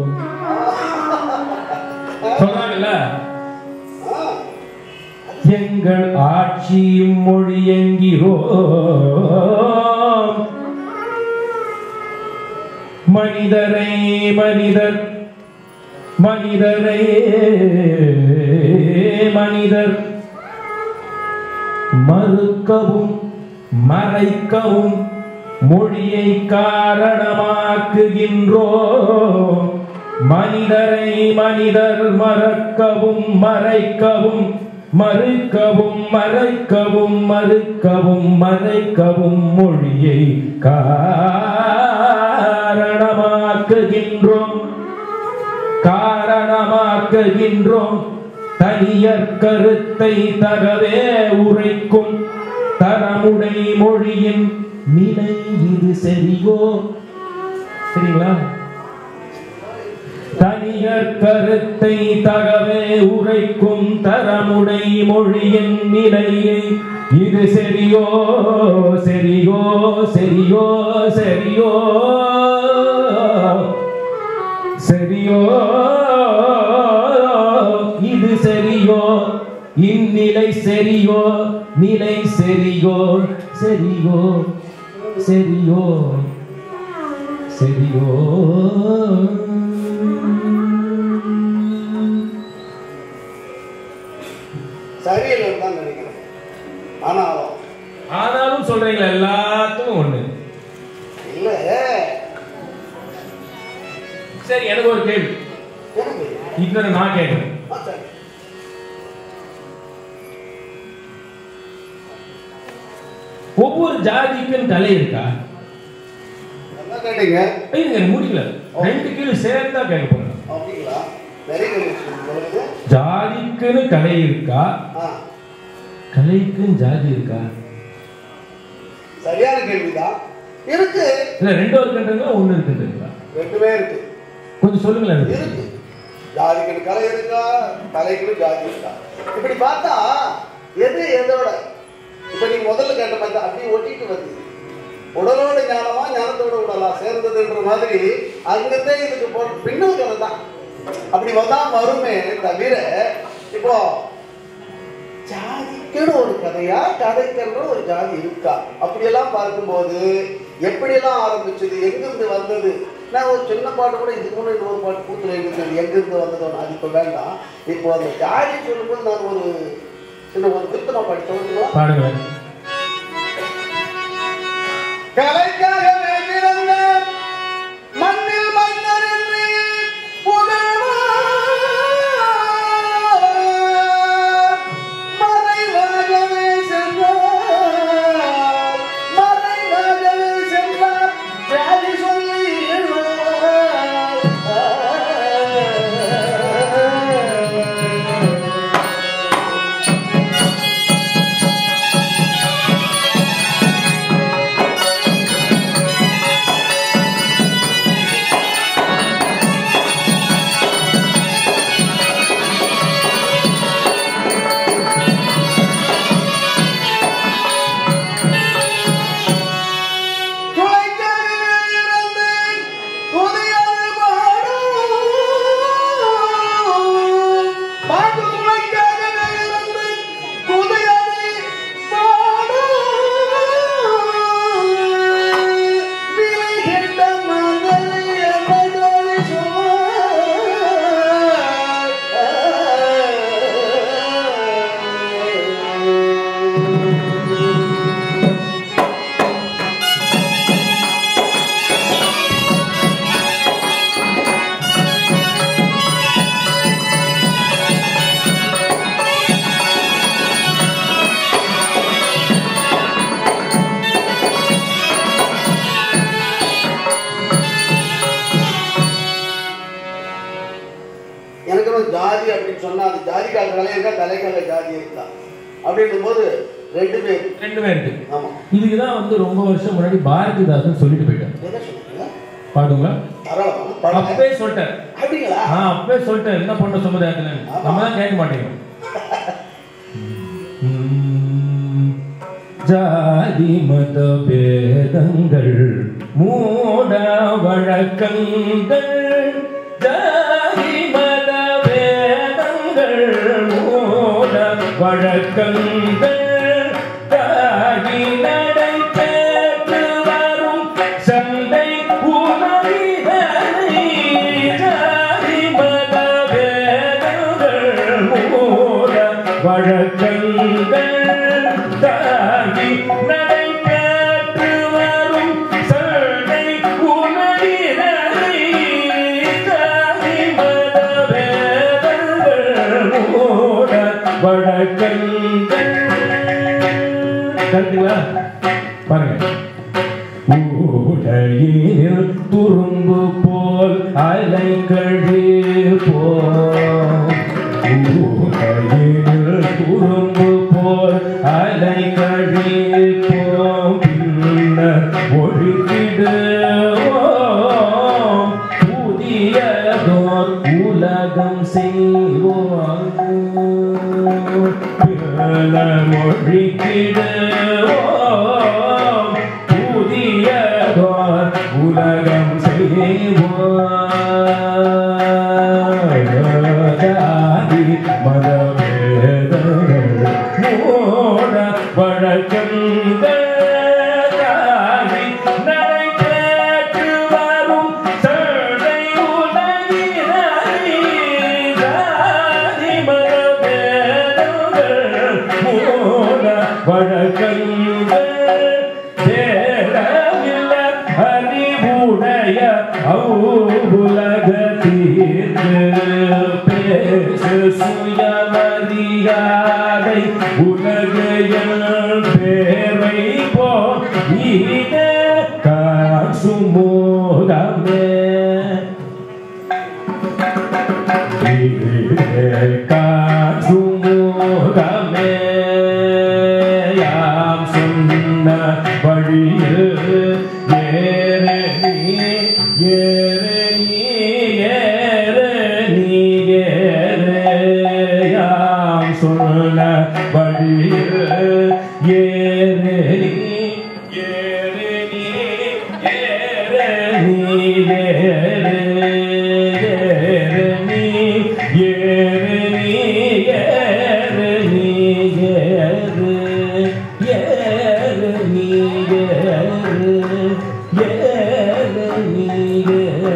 சொன்னாங்கல்ல எங்கள் ஆட்சியும் மொழி என்கிறோம் மனிதரை மனிதர் மனிதரை மனிதர் மறுக்கவும் மறைக்கவும் மொழியை காரணமாக்குகின்றோம் மனிதரை மனிதர் மறக்கவும் மறைக்கவும் மறுக்கவும் மறைக்கவும் மறுக்கவும் மறைக்கவும் மொழியை காரணமாக்குகின்றோம் காரணமாக்குகின்றோம் தனியற் கருத்தை தகவே உரைக்கும் தரமுடை மொழியின் நிலை இது சரியோ சரிங்களா தனியற் கருத்தை தகவே உரைக்கும் தரமுடை மொழியின் நிலையை இது சரியோ சரியோ சரியோ சரியோ சரியோ இது சரியோ இந்நிலை சரியோ நிலை சரியோ சரியோ சரியோ சரியோ சரியில்லைன்னு தான் நினைக்கிறேன் ஆனாலும் ஆனாலும் சொல்றீங்களா எல்லாத்துக்கும் ஒண்ணு இல்ல சரி எனக்கு ஒரு கேள்வி எனக்கு இன்னொரு நான் கேட்கிறேன் ஆ, சரி. ஒவ்வொரு ஜாதிக்கும் கலை இருக்கா என்ன கேட்டீங்க இருங்க முடியல ரெண்டு கேள்வி சேர்த்தா கேட்க போறேன் அப்படிங்களா வெரி குட் உங்களுக்கு ஜாதிக்குன்னு கலை இருக்கா ஆ கலைக்குன்னு ஜாதி இருக்கா சரியான கேள்விதான் இருக்கு இல்ல ரெண்டு இருக்குன்றீங்களா ஒண்ணு இருக்குன்றீங்களா ரெண்டுமே இருக்கு கொஞ்சம் சொல்லுங்களேன் எனக்கு. இருக்கு ஜாதிக்கு கலை இருக்கா கலைக்கு ஜாதி இருக்கா இப்படி பார்த்தா எது எதோட இப்ப நீங்க முதல்ல கேட்ட மாதிரி தான் அப்படியே ஒட்டிட்டு வருது உடலோட ஞானமா ஞானத்தோட உடலா சேர்ந்ததுன்ற மாதிரி அங்கிருந்தே இதுக்கு போ பின்னல் கதை தான் அப்படி வந்தா வருமே தவிர இப்போ ஜாதிக்குன்னு ஒரு கதையா கதைக்குன்னு ஒரு ஜாதி இருக்கா அப்படியெல்லாம் பார்க்கும்போது எப்படியெல்லாம் ஆரம்பிச்சது எங்கிருந்து வந்தது நான் ஒரு சின்ன பாட்டு கூட இதுக்கு முன்னாடி ஒரு பாட்டு கூத்துல எழுதினது எங்கிருந்து வந்ததோ அது இப்போ வேண்டாம் இப்போ அந்த ஜாதி சொல்லும்போது நான் ஒரு சின்ன ஒரு திருத்தமா பாட்டு சொல்லுங்களா பாடுங்களேன் கலைக்காகவே பிறந்த மண்ணில் மன்னரின்றி புகழ்வார். மறைவாகவே சென்றார். மறைவாகவே சென்றார். ஜாதி சொல்லி எழுவார். துளைக்காகவே இறந்து துதியாது பாடும். பாட்டு துளைக்காகவே இறந்து துதியாது பாடும். விலை கெட்ட மகளை என்னதோடு சொல். எனக்கு வந்து ஜாதி அப்படின்னு சொன்னா அது ஜாதிக்கால கலை இருக்கா கலைக்கால ஜாதி இருக்கா அப்படின்னும் போது ரெண்டு பேர் ரெண்டுமே இருக்கு ஆமா இதுக்குதான் வந்து ரொம்ப வருஷம் முன்னாடி பாரதிதாசன் சொல்லிட்டு போயிட்டார் என்ன சொல்றீங்க பாடுங்களா தாராளமா பாடுங்க. அப்பவே சொல்லிட்டார் அப்படிங்களா ஆ அப்பவே சொல்லிட்டார் என்ன பண்ண சமுதாயத்துல நம்ம தான் கேட்க மாட்டேங்கிறோம் உம், ஜாதி மத பேதங்கள் மூட வழக்கங்கள் ஜாதி மத பேதங்கள் மூட வழக்கங்கள் தாகி நடை பெற்று வரும் சண்டை உணவி கரெக்டுங்களா பாருங்க ஊடையில் துரும்பு போல் அலை கழி போல் ஊடையில் துரும்பு போல் அலை கழி போம் பின்னர் ஒழுக்கிடுவோம் புதியதோர் உலகம் செய்வோம் மொழிக்கிடுவோம் புதியதோர் உலகம் செய்வோம் ஜாதி மதபேதங்கள் மூட வழக்கங்கள் ஜாதி நடைபெற்று வரும் சண்டை உலகினரை ஜாதி மதபேதங்கள் மூட வழக்கங்கள் தேடவில்ல அறிவுடைய அவுலகத்தீர்க்கு பேசு சுயமரியாதை உலகையல் பேரை போ ஈக காசுமோகமே காசுமோகமே யாம் சொன்ன வழியில் ஏறு நீ ஏறு நீ ஏறு நீ ஏறு யாம் சொன்ன வழியில் ஏறு நீ ஏறு நீ ஏறு நீ ஏறு ஏறு நீ ஏறு நீ ஏறு நீ ஏறு ஏறு நீ ஏறு ஏறு நீ ஏறு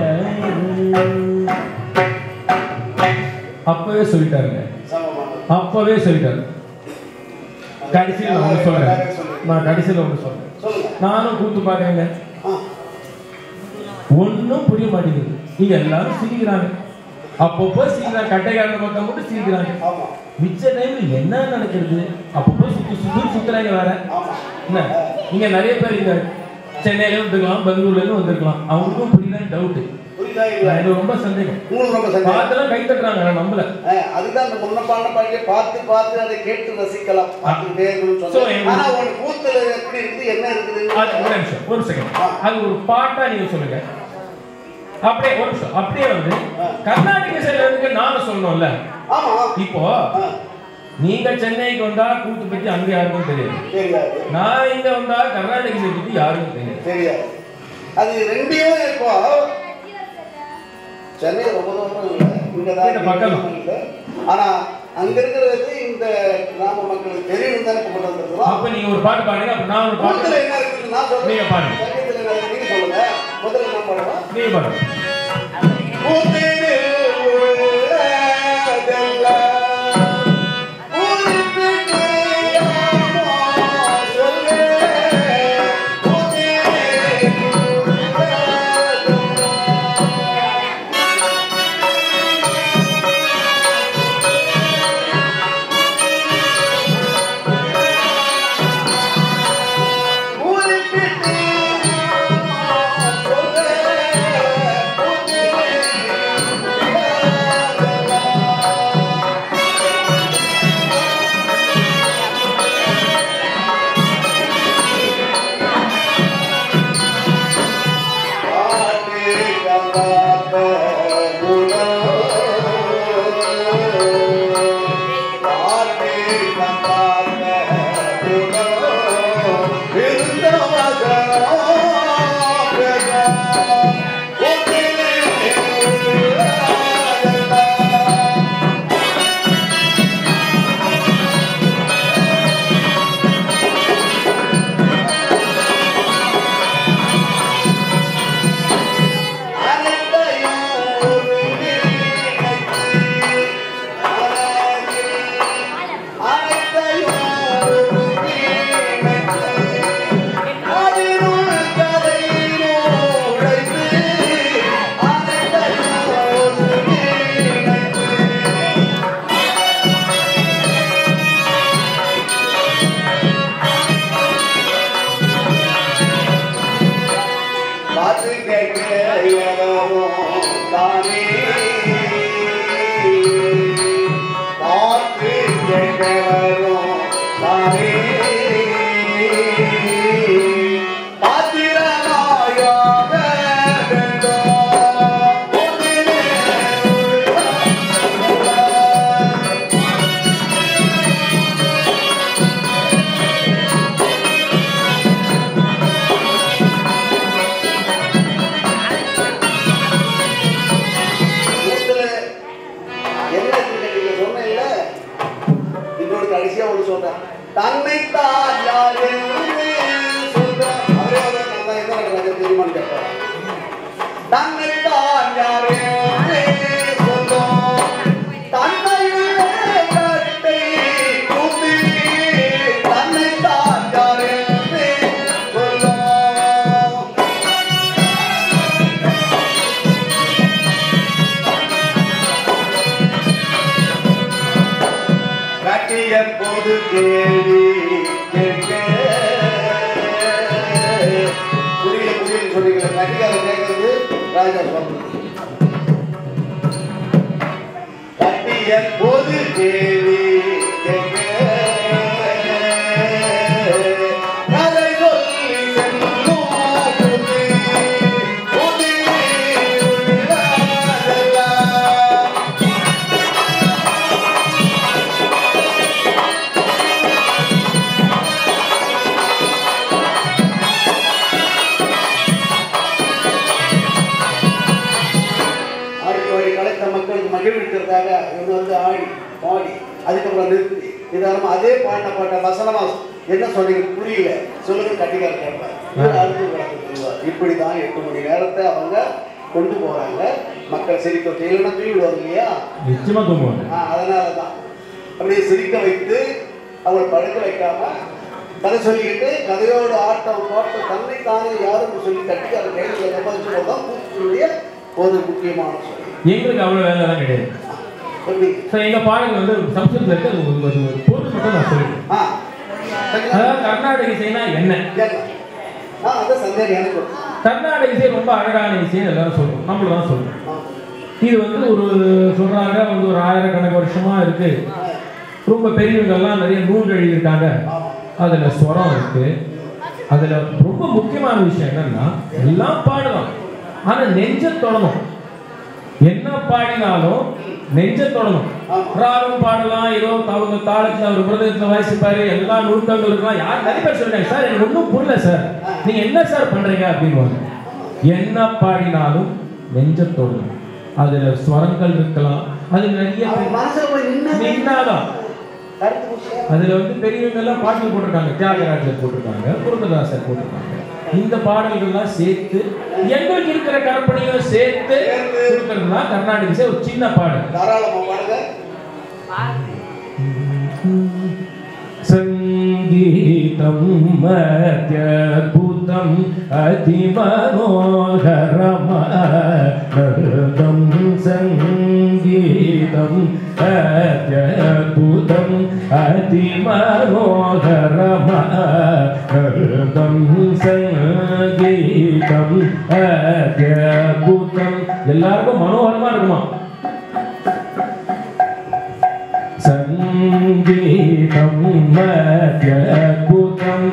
அப்பவே சொல்லிட்டாருங்க சமமானது. அப்பவே சொல்லிட்டாரு கடைசியில் நான் ஒன்று சொல்றேன் நான் கடைசியில் ஒன்று சொல்றேன் சொல்லுங்க நானும் கூத்து பாக்குறேங்க ஆ, ஒன்றும் புரிய மாட்டேங்குது நீங்க எல்லாரும் சிரிக்கிறாங்க அப்பப்போ சிரிக்கிறாங்க கட்டைக்காரங்க பக்கம் மட்டும் சிரிக்கிறாங்க ஆமா மிச்ச டைம்ல என்ன நடக்கிறது அப்பப்போ சுத்தி சுத்தி சுத்துறாங்க வேற ஆமா என்ன நீங்க நிறைய பேர் இங்க சென்னையில வந்துருக்கலாம் பெங்களூர்ல இருந்து வந்திருக்கலாம் அவங்களுக்கும் புரியலன்னு டவுட் புரியுதா இல்லையா? எனக்கு ரொம்ப சந்தேகம் உங்களுக்கு ரொம்ப சந்தேகம் பார்த்தெல்லாம் கை தட்டுறாங்க நான் நம்பல ஆ, அதுதான் அந்த முன்ன பாடின பாடிய பார்த்து பார்த்து அதை கேட்டு ரசிக்கலாம் பார்த்துக்கிட்டே இருக்கணும்னு So, சொன்னேன் எங்க- ஆனா உன் கூத்துல எப்படி இருக்குது என்ன அது ஒரு இருக்குது நிமிஷம் ஒரு செகண்ட் அது ஒரு பாட்டா நீங்க சொல்லுங்க அப்படியே ஒரு நிமிஷம் அப்படியே வந்து கர்நாடக சைடுல இருந்து நானும் சொல்லணும்ல ஆமா இப்போ ஆ, நீங்க சென்னைக்கு வந்தா கூத்து பத்தி அங்க யாருக்கும் தெரியாது தெரியாது நான் இங்க வந்தா கர்நாடக சைடு பத்தி யாருக்கும் தெரியாது தெரியாது அது ரெண்டையும் இப்போ சென்னை ரொம்ப தூரம் இல்லை இங்கதான் இந்த பக்கம். இல்லை ஆனா அங்க இருக்கிறது இந்த கிராம மக்களுக்கு தெரியணும் தானே கொண்டு வந்திருக்கிறோம் அப்ப நீங்க ஒரு பாட்டு பாடுங்க அப்ப நான் ஒரு கூத்துல பாட்டு என்ன இருக்குது நான் சொல்றேன் நீங்க பாருங்க. சங்கீதத்துல என்ன இருக்குது நீங்க சொல்லுங்க முதல்ல நான் பாடுவோம் நீங்க பாடுங்க கூத்தினில் உள்ளதெல்லாம் உருப்பிட்டு யாமோ சொல்லே. கூத்தினில் உள்ளதெல்லாம் உருப்பிட்டு யாமோ சொல்லே. கூத்தினில் அனந்த மலையவரும் தானே காற்று எங்கவரும் தானே பாத்திரமாயாக வேண்டும் பொன்னிலே உள்ள மூத்துல என்ன நீங்க சொன்னீங்கல்ல இன்னொரு கடைசியா ஒன்று சொல்றேன் தன்னைத்தான் யார் என்று சொல்றான் அவரே அவரே நல்லா என்ன நடக்கிறது தெரியுமான்னு கேட்பார் தன்னைத்தான் யார் என்று சொல்றோம் தன்னையிலே கட்டை கூப்பி தன்னைத்தான் யார் என்று சொல்றோம் கட்டிய போது கேள்வி கேட்க புரியல புரியல சொல்றீங்களா கட்டியார கேட்கறது ராஜா சொல்றது கட்டிய போது கேள்வி கேட்க கதை சொல்லி செல்லும் புதி, புதி உள்ளதெல்லாம். ஆடி பாடி கலைத்த மக்களுக்கு மகிழ்விக்கிறதாக இவங்க வந்து ஆடி பாடி அதுக்கப்புறம் நிறுத்தி இதாலும் அதே பாடின பாட்ட வசனமா என்ன சொன்னீங்க புரியல சொல்லுங்க கட்டிக்கார கேட்பார் இவர் அறுத்து விளக்கம் சொல்லுவார் இப்படிதான் எட்டு மணி நேரத்தை அவங்க கொண்டு போறாங்க மக்கள் சிரிக்க வச்சு இல்லைன்னா தூங்கி விடுவாங்க இல்லையா நிச்சயமா தூங்குவாங்க ஆ, அதனால தான் அப்படியே சிரிக்க வைத்து அவங்களை படுக்க வைக்காம கதை சொல்லிக்கிட்டு கதையோட ஆட்டம் பாட்டம் தன்னை தானே யாரும் சொல்லி கட்டிக்கார கையில் நெப்பதிச்சு தான் கூத்துடைய ஒரு முக்கியமான சொல்லி எங்களுக்கு அவ்வளவு வேலைலாம் கிடையாது எப்படி ஸோ எங்க பாடல் வந்து சம்ஸ்கிருதத்தில் இருக்கு அது ஒரு ஒரு ஒரு பொருள் மட்டும் நான் சொல்லிட்டேன் ஆ சரிங்களா? அதாவது கர்நாடக இசைனா என்ன கேட்கலாம். ஆ அதான் சந்தேகம் எனக்கு வரும். கர்நாடக இசை ரொம்ப அழகான இசைன்னு எல்லாரும் சொல்றோம் நம்மள தான் சொல்றோம் ஆ. இது வந்து ஒரு சொல்றாங்க வந்து ஒரு ஆயிரக்கணக்கு வருஷமா இருக்கு ரொம்ப பெரியவங்க எல்லாம் நிறைய நூல்கள் எழுதியிருக்காங்க ஆமா. அதுல ஸ்வரம் இருக்கு அதுல ரொம்ப முக்கியமான விஷயம் என்னன்னா எல்லாம் பாடலாம் ஆனா நெஞ்ச தொடணும் என்ன பாடினாலும் நெஞ்ச தொடணும் ஆமா. ராகம் பாடலாம் ஏதோ அவங்க தாளத்துல ஒரு மிருதத்துல வாசிப்பாரு எல்லா நுணுக்கங்கள் இருக்கலாம் யார் நிறைய பேர் சொல்றாங்க சார் எனக்கு ஒன்றும் புரியல சார் நீங்க என்ன சார் பண்றீங்க அப்படின்னு என்ன பாடினாலும் நெஞ்ச தொடணும் அதுல ஸ்வரங்கள் இருக்கலாம் அது நிறைய அவன் மனசுல போய் நின்னா நின்னாதான் கருத்து விஷயம் அதுல வந்து பெரியவங்க எல்லாம் பாடல் போட்டிருக்காங்க தியாகராஜர் போட்டிருக்காங்க குருந்ததாசர் போட்டிருக்காங்க இந்த பாடல்கள்லாம் சேர்த்து எங்களுக்கு இருக்கிற கற்பனையும் சேர்த்து கொடுக்கறதுனா கர்நாடக இசை ஒரு சின்ன பாடல் தாராளமா பாடுங்க சங்கீதம் மத்யபுதம் அதிமனோகரமர்தம் சங்கீதம் அத்யபுதம் அதிமனோகரமர்தம் சங்கீதம் அத்யபுதம் எல்லாருக்கும் மனோகரமா இருக்குமா சங்கீதம் மத்யபுதம்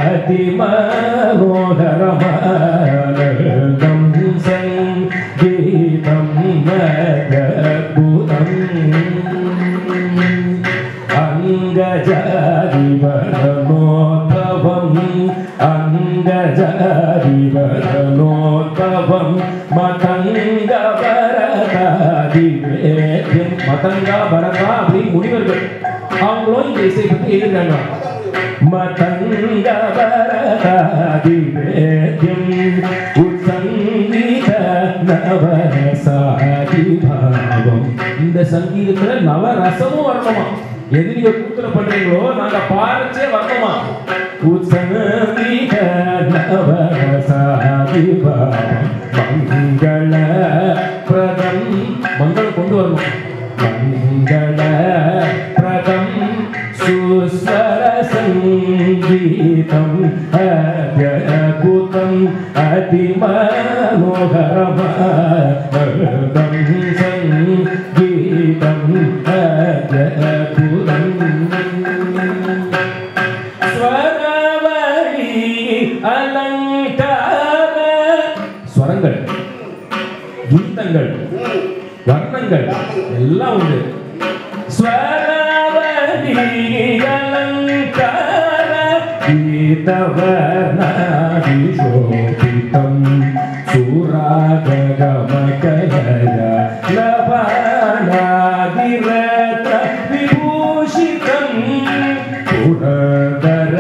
அதிமனோகரமர்தம் சங்கீதம் மத்யபுதம் அங்கஜாதிவனோத்தவம் அங்கஜாதிவனோத்தவம் மதங்க பரதாதிவேத்யம் மதங்கா பரதா அப்படின்னு முனிவர்கள் அவங்களும் இந்த இசை பத்தி எழுதுறாங்க மதங்க பரதாதிவேத்யம் உற்சங்கீத நவரசாதிபாவம் இந்த சங்கீதத்துல நவரசமும் வரணுமா எது நீங்க கூத்துல பண்றீங்களோ நாங்க பாரச்சே வரணுமா உற்சங்கீத நவரசாதிபாவம் மங்கள பிரதம் மங்களம் கொண்டு வரணும் மங்கள பிரதம் சுஸ்வர சங்கீதம் அத்யகுதம் அதிமனோகரம சங்கீதம் அஜபுரம் ஸ்வரவழி அலங்கார ஸ்வரங்கள் கீதங்கள் வர்ணங்கள் எல்லாம் உண்டு ஸ்வரவழி அலங்கார கீதவர்ணாதிஷோபிதம் சூராகமகலய லபானாதிரத்ன விபூஷிதம் புரதர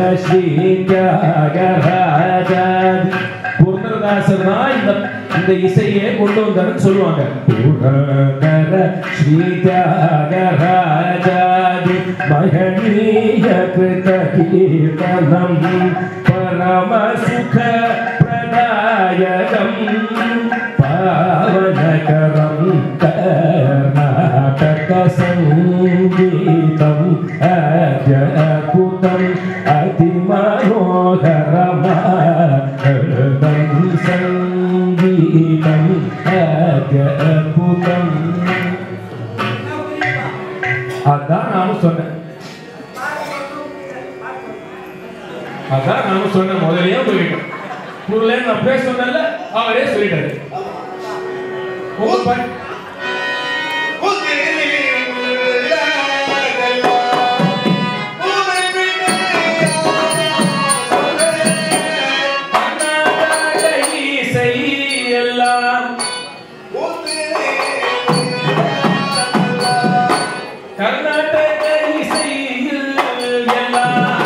ஸ்ரீத்யாகராஜாதி புரந்தரதாசர்னா இந்த இந்த இசையே கொண்டு வந்தாருன்னு சொல்லுவாங்க புரதர ஸ்ரீத்யாகராஜாதி மகனீய கிருத கீர்த்தனம் பரம சுக பிரதாயகம் பாவனகரம் கர்நாடக சங்கீதம் அத்யபுதம் அதிமனோகரமாதம் சங்கீதம் அத்யபுதம் அதான் நானும் சொன்னேன் அதான் நானும் சொன்னேன் முதல்லயே சொல்லிட்டேன் ஊர்ல நான் பேச சொன்னேன்ல அவரே சொல்லிட்டாரு உங்க ப- கர்நாடக இசை எல்லாம் கர்நாடக இசையில் எல்லாம்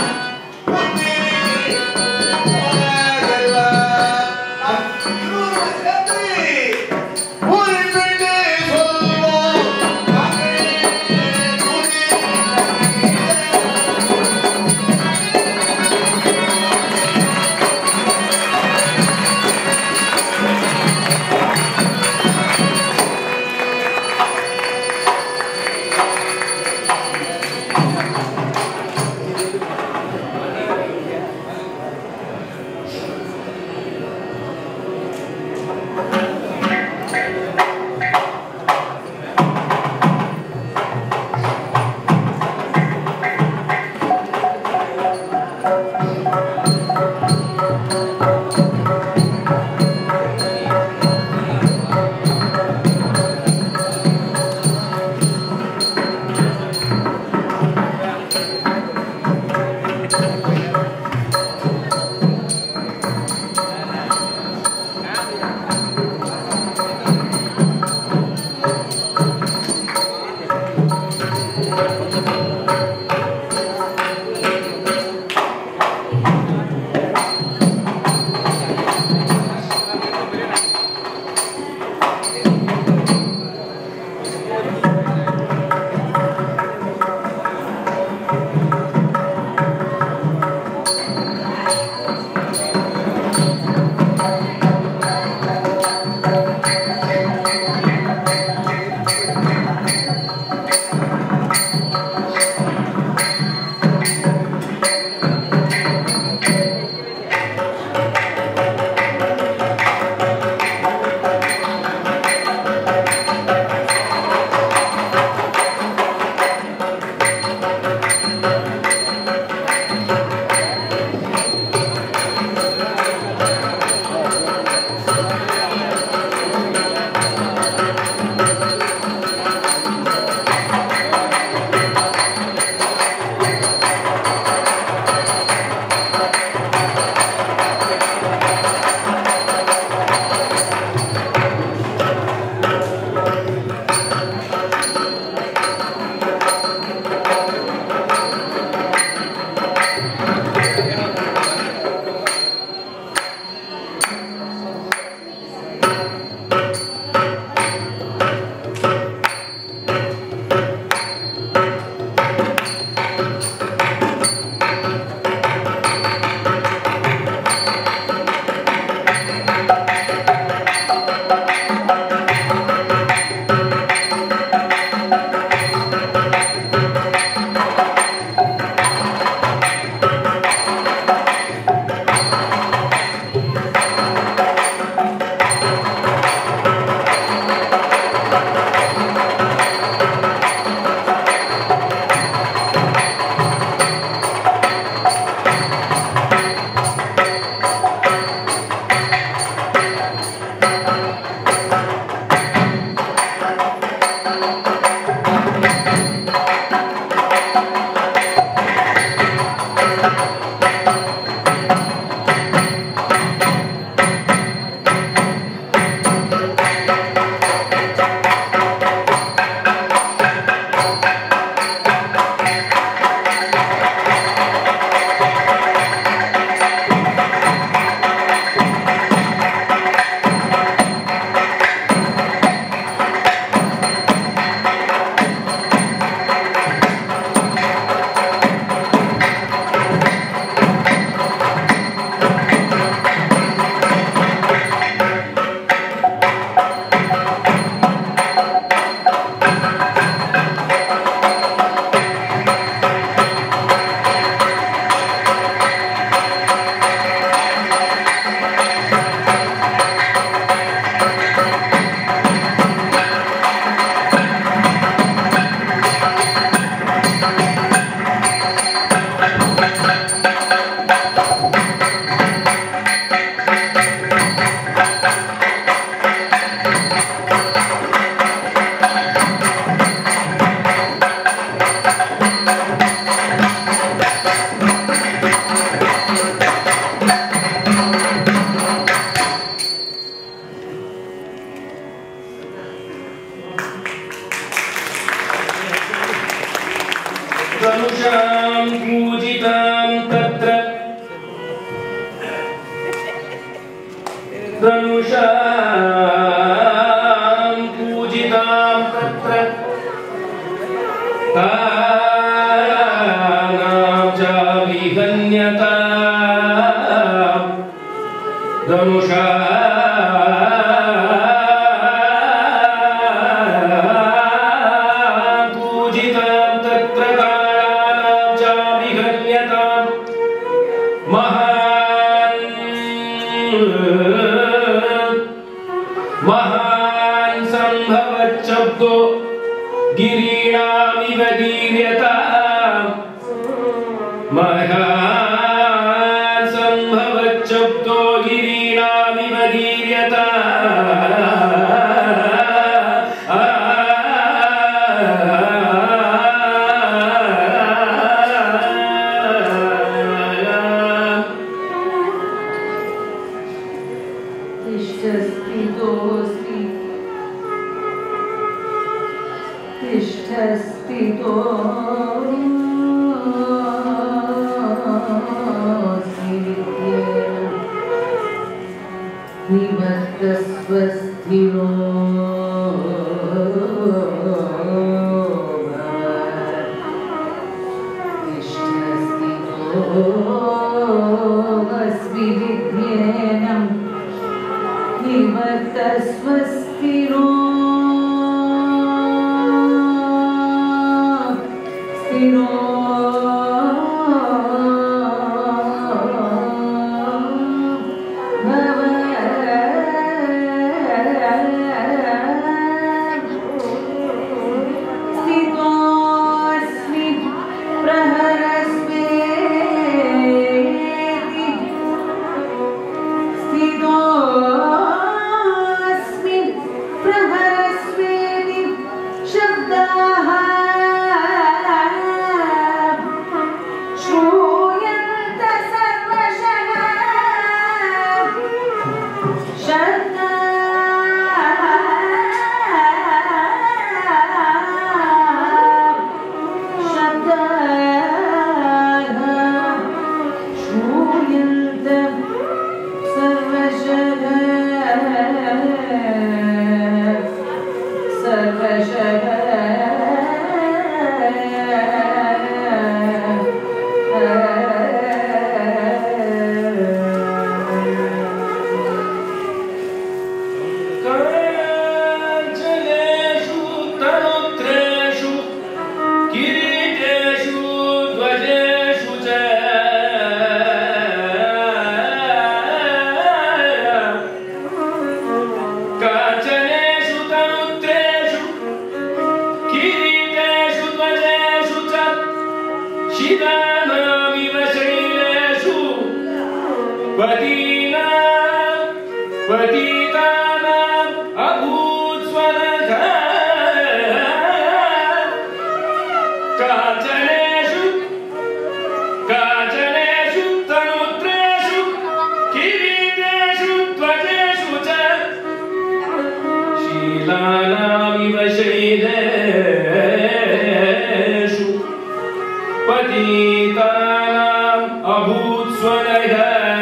धनुषां पूजितां तत्र धनुषां पूजितां तत्र तानां च विहन्यता धनुषा पूजितां तत्र कालानां च विहन्यताम् महान् महान् सम्भवच्छब्दो गिरीणामिव गीर्यताम् महान् सम्भवच्छब्दो गिरीणामिव गीर्यताम् तिष्ठस्थितोऽस्ति तिष्ठस्थितो निवर्तस्वस्थिरो तिष्ठस्थितोऽस्विधिध्येनम् निवर्तस्वस्थिरो स्थिरो भव स्थितोऽस्मि प्रहरस्वेति स्थितोऽस्मि प्रहरस्वेति शब्दाः श्रूयन्त सर्वशः शब्दाः श्रूयन्त सर्वशः सर्वशः काञ्चनेषु तनुत्रेषु किरीटेषु ध्वजेषु च काञ्चनेषु तनुत्रेषु किरीटेषु ध्वजेषु च शिलानामिव शैलेषु पतीना पतितानाम् अभूत्स्वरः काचनेषु काचनेषु तनुत्रेषु किरीटेषु ध्वजेषु च शीलानामिव शैलेषु पतितानाम् अभूत्स्वरः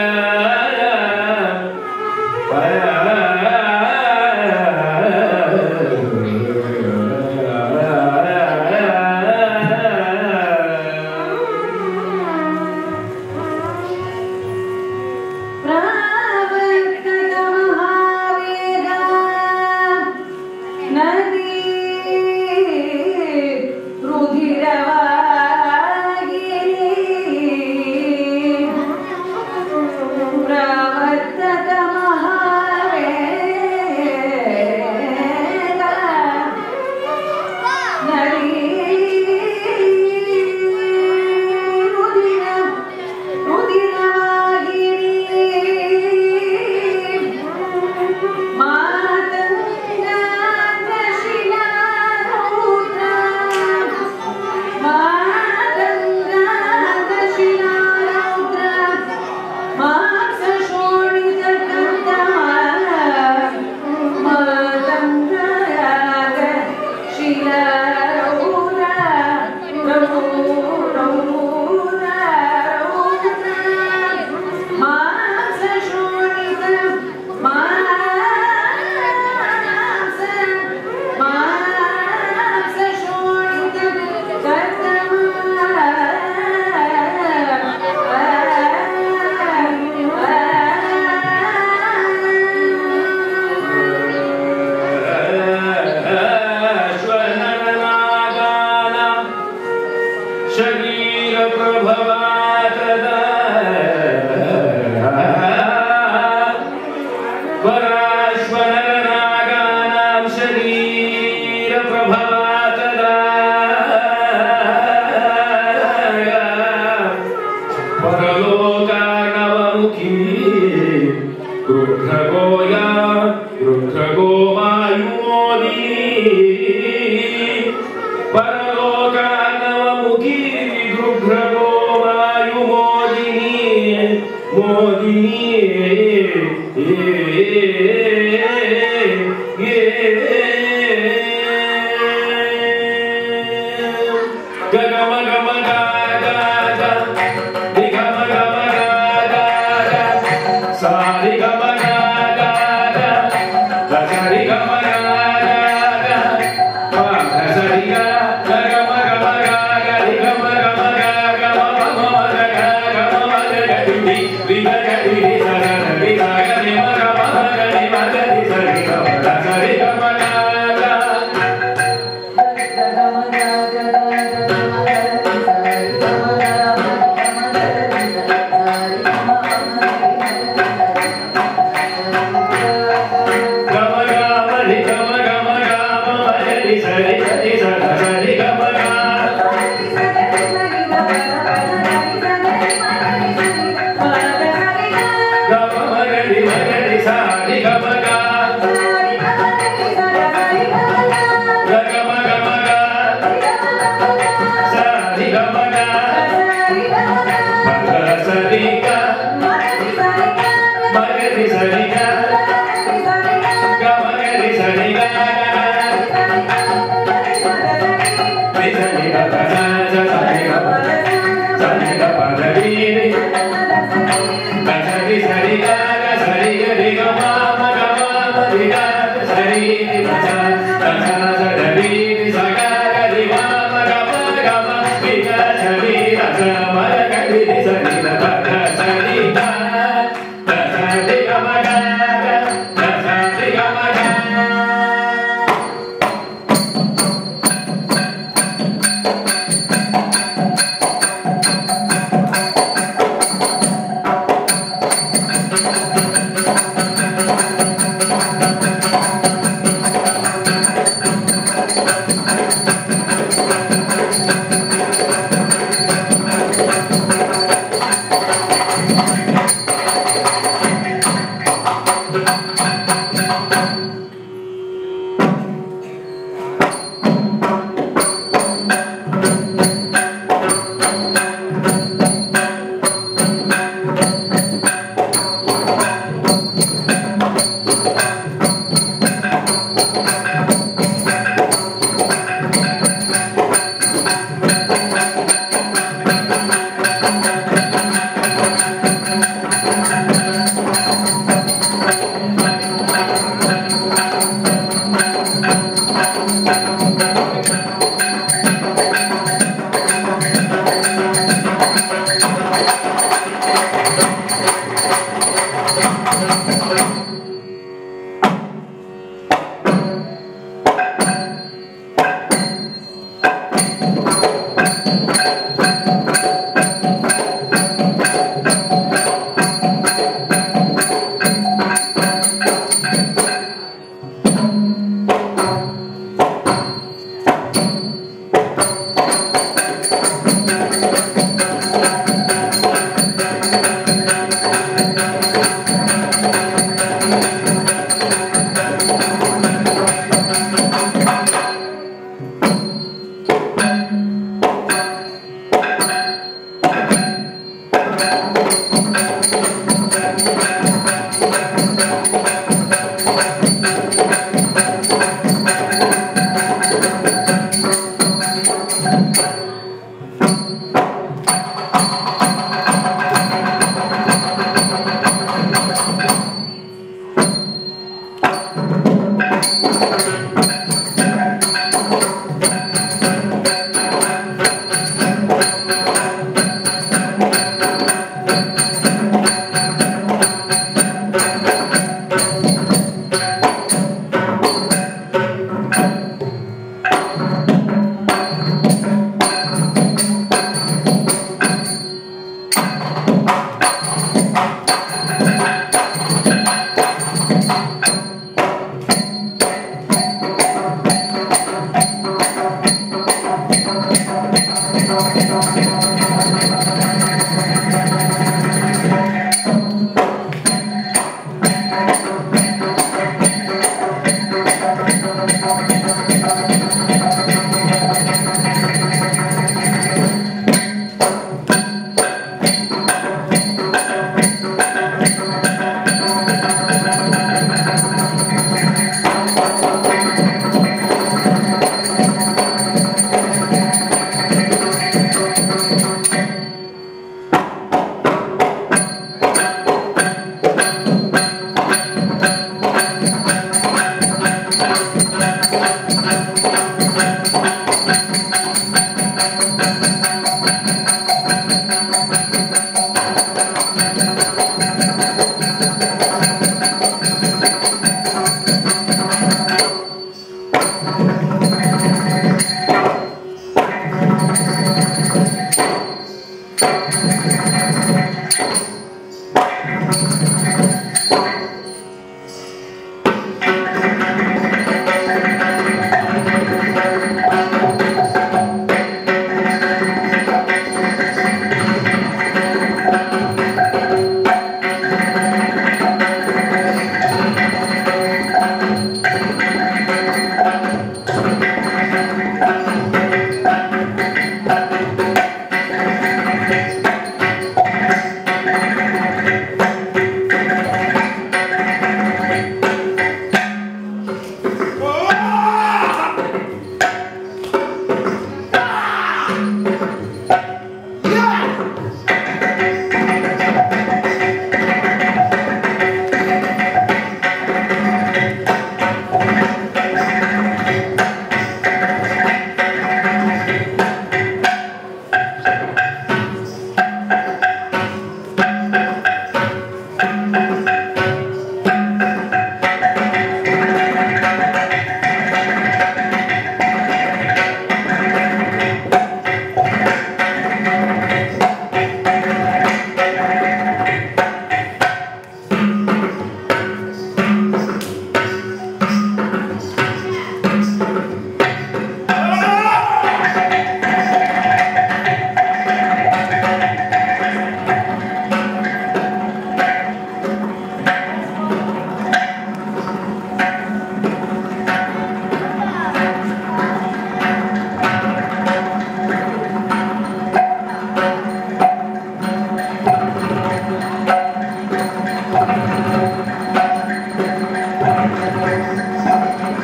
प्रावर्तकमहावेगा नदी रुधिरवाहिनी Thank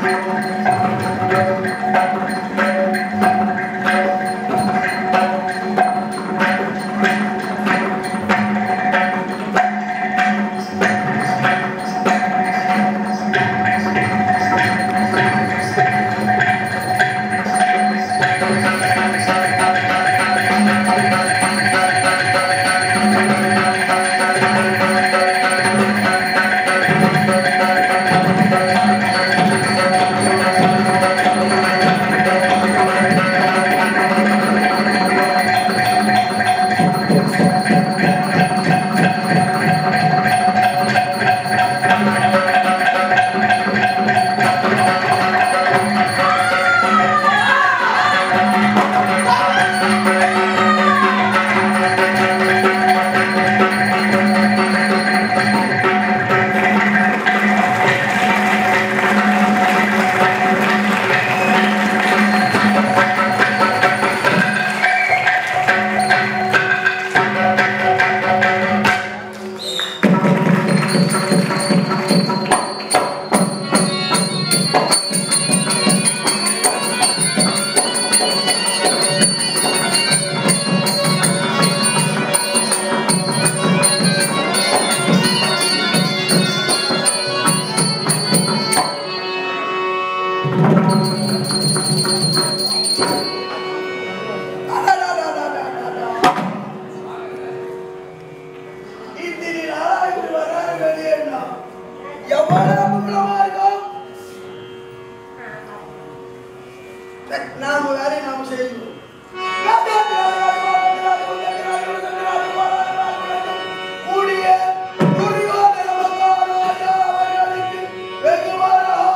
இத்தினி நாளாகி வராது வெளியேறினா எவ்வளவு முக்கியமா இருக்கும் நாம வேலையை நாம செய்யணும் கூடிய துரியோதன மகாராஜா அவர்களுக்கு வெகுமரம்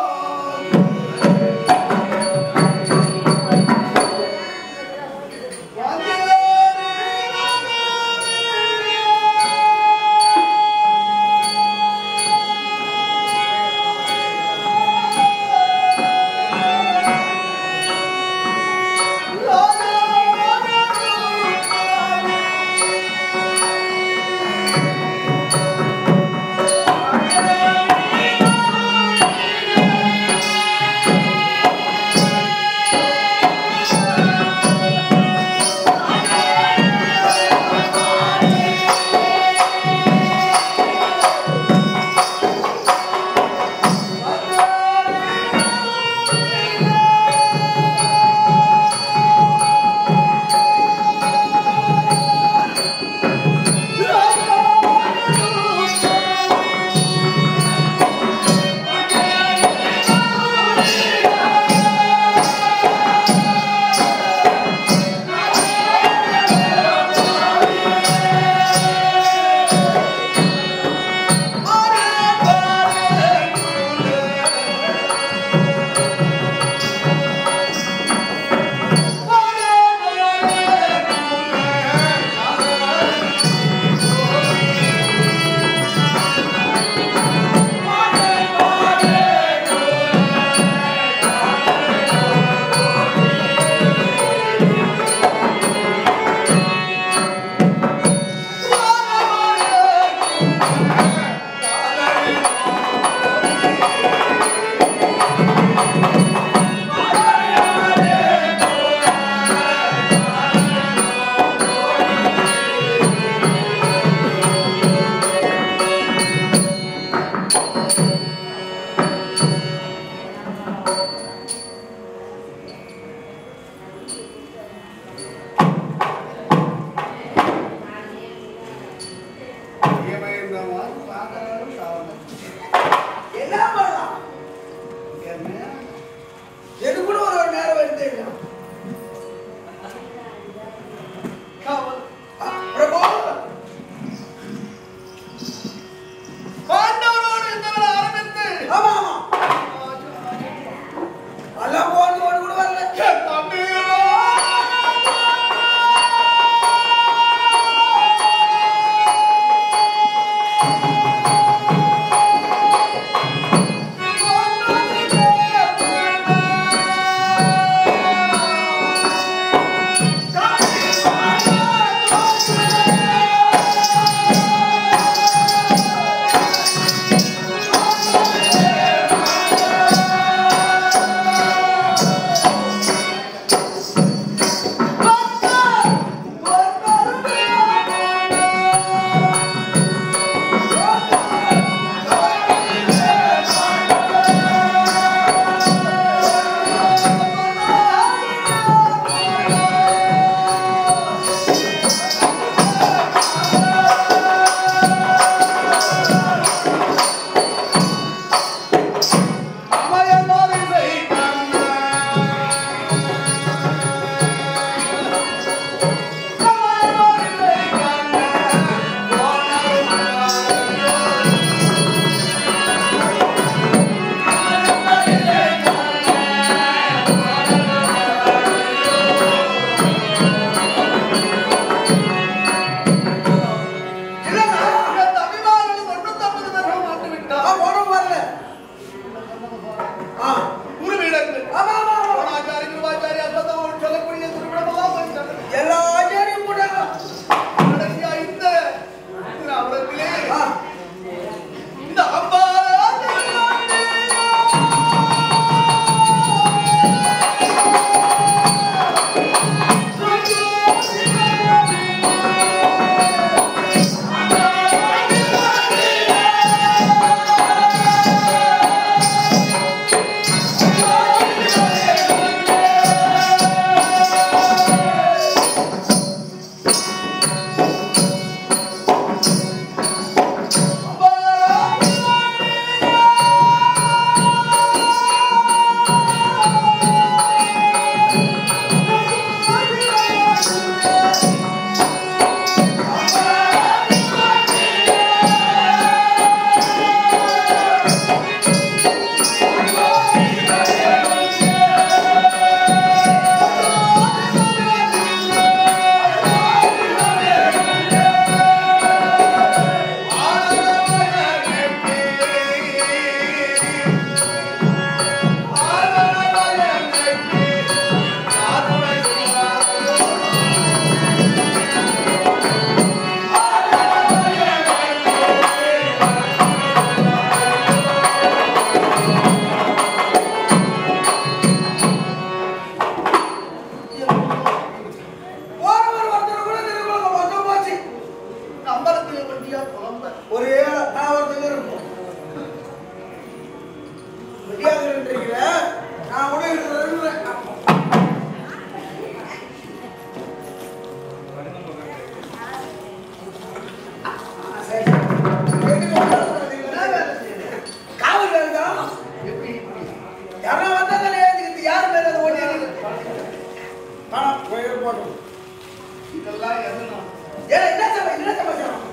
என்ன பண்ணலாம் எது கூட ஒரு ஒரு நேரம் வருது இல்ல பிரபு பாண்டவரோடு இருந்தவரை ஆரம்பித்து ஆமா ஆமா எல்லாம் போறது ஒரு கூட வரல ஆ இதெல்லாம் என்ன ஏன் என்ன சபை என்ன சமாச்சாரம்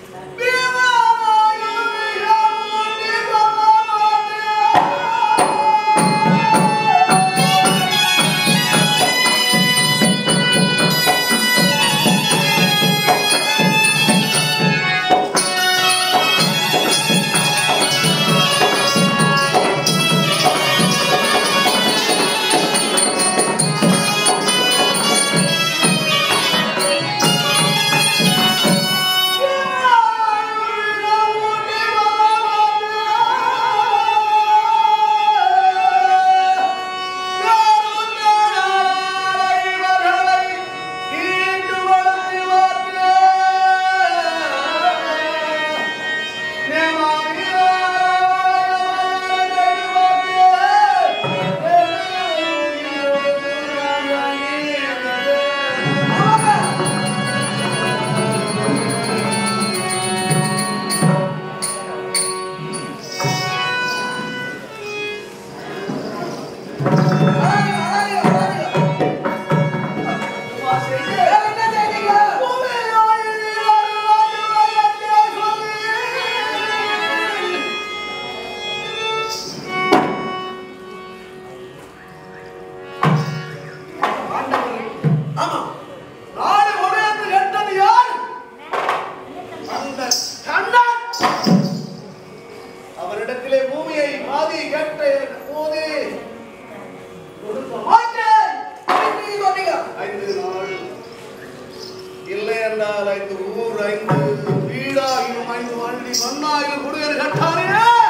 ஆமா நாடு உடையது என்றது யார் அந்த கண்ணன் அவரிடத்திலே பூமியை பாதி கேட்ட போது கொடுக்க மாட்டேன் என்று சொன்னீங்க. ஐந்து நாள் இல்லை என்றால் ஐந்து ஊர் ஐந்து வீடாகிலும் ஐந்து வண்டி மண்ணாகிலும் கொடுக்கிற கட்டாரே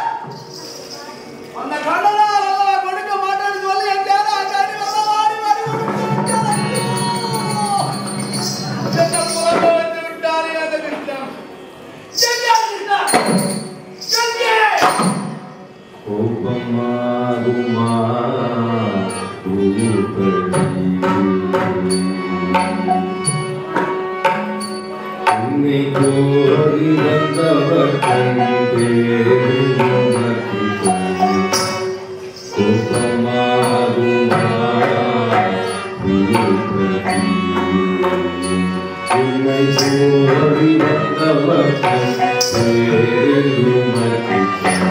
அந்த கண்ணனால் அதெல்லாம் கொடுக்க மாட்டேன்னு சொல்லி என் தேவை அச்சாரி வந்து வாடி வாடி கொடுத்தாரு. எங்கள் புறம்பு வந்து விட்டாரே அந்த கிருஷ்ணன். எங்கே அந்த கிருஷ்ணன்? எங்கே? கோபமாகுமா உருப்படி உன்னை கோரி வந்தவர் கண் தேர்வுமதி கோபமாகுமா உருப்படி உன்னை கோரி வந்தவர் கண் தேர்வுமதி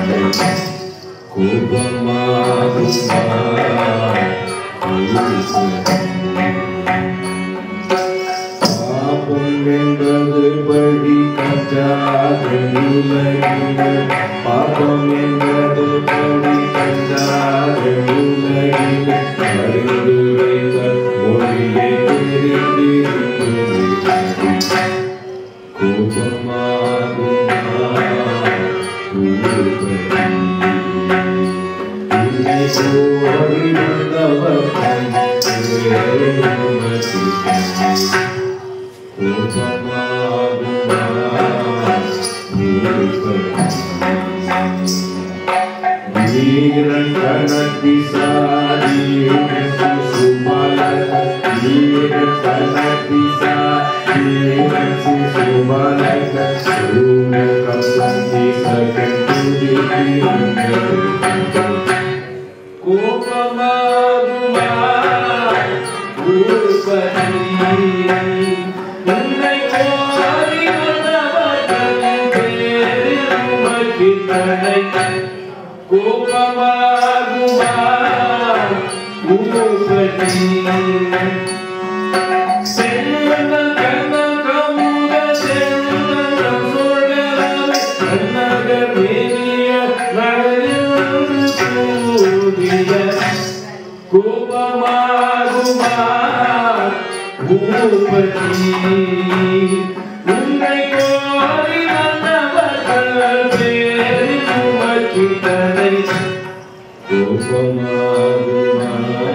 பாபம் என்பது படி கஞ்சாது உலகில் பாபம் என்பது படி கஞ்சாது உலகில் பரிந்துரைத்த மொழியை தெரிந்திருக்கிறது வீரன் கணத்தி சாதி சுமல வீரன் கணத்தி சாதி சுமல சூரிய கம்பி சகந்தி கோபமாகுமா உருப்பதி உன்னை கோரி வந்தவர்கள் பேரு உமக்கு தடை கோபமாகுமா உருப்பதி செல்வந்த கண்ணன் கமுக செல்வந்தம் சோழரவை கண்ணகர் மேலிய நகரில் கூடிய கோபமாகுமா பூபதி உன்னை கோரி வந்தவர்கள் பேரில் உமக்கு தடை கோபமாகுமா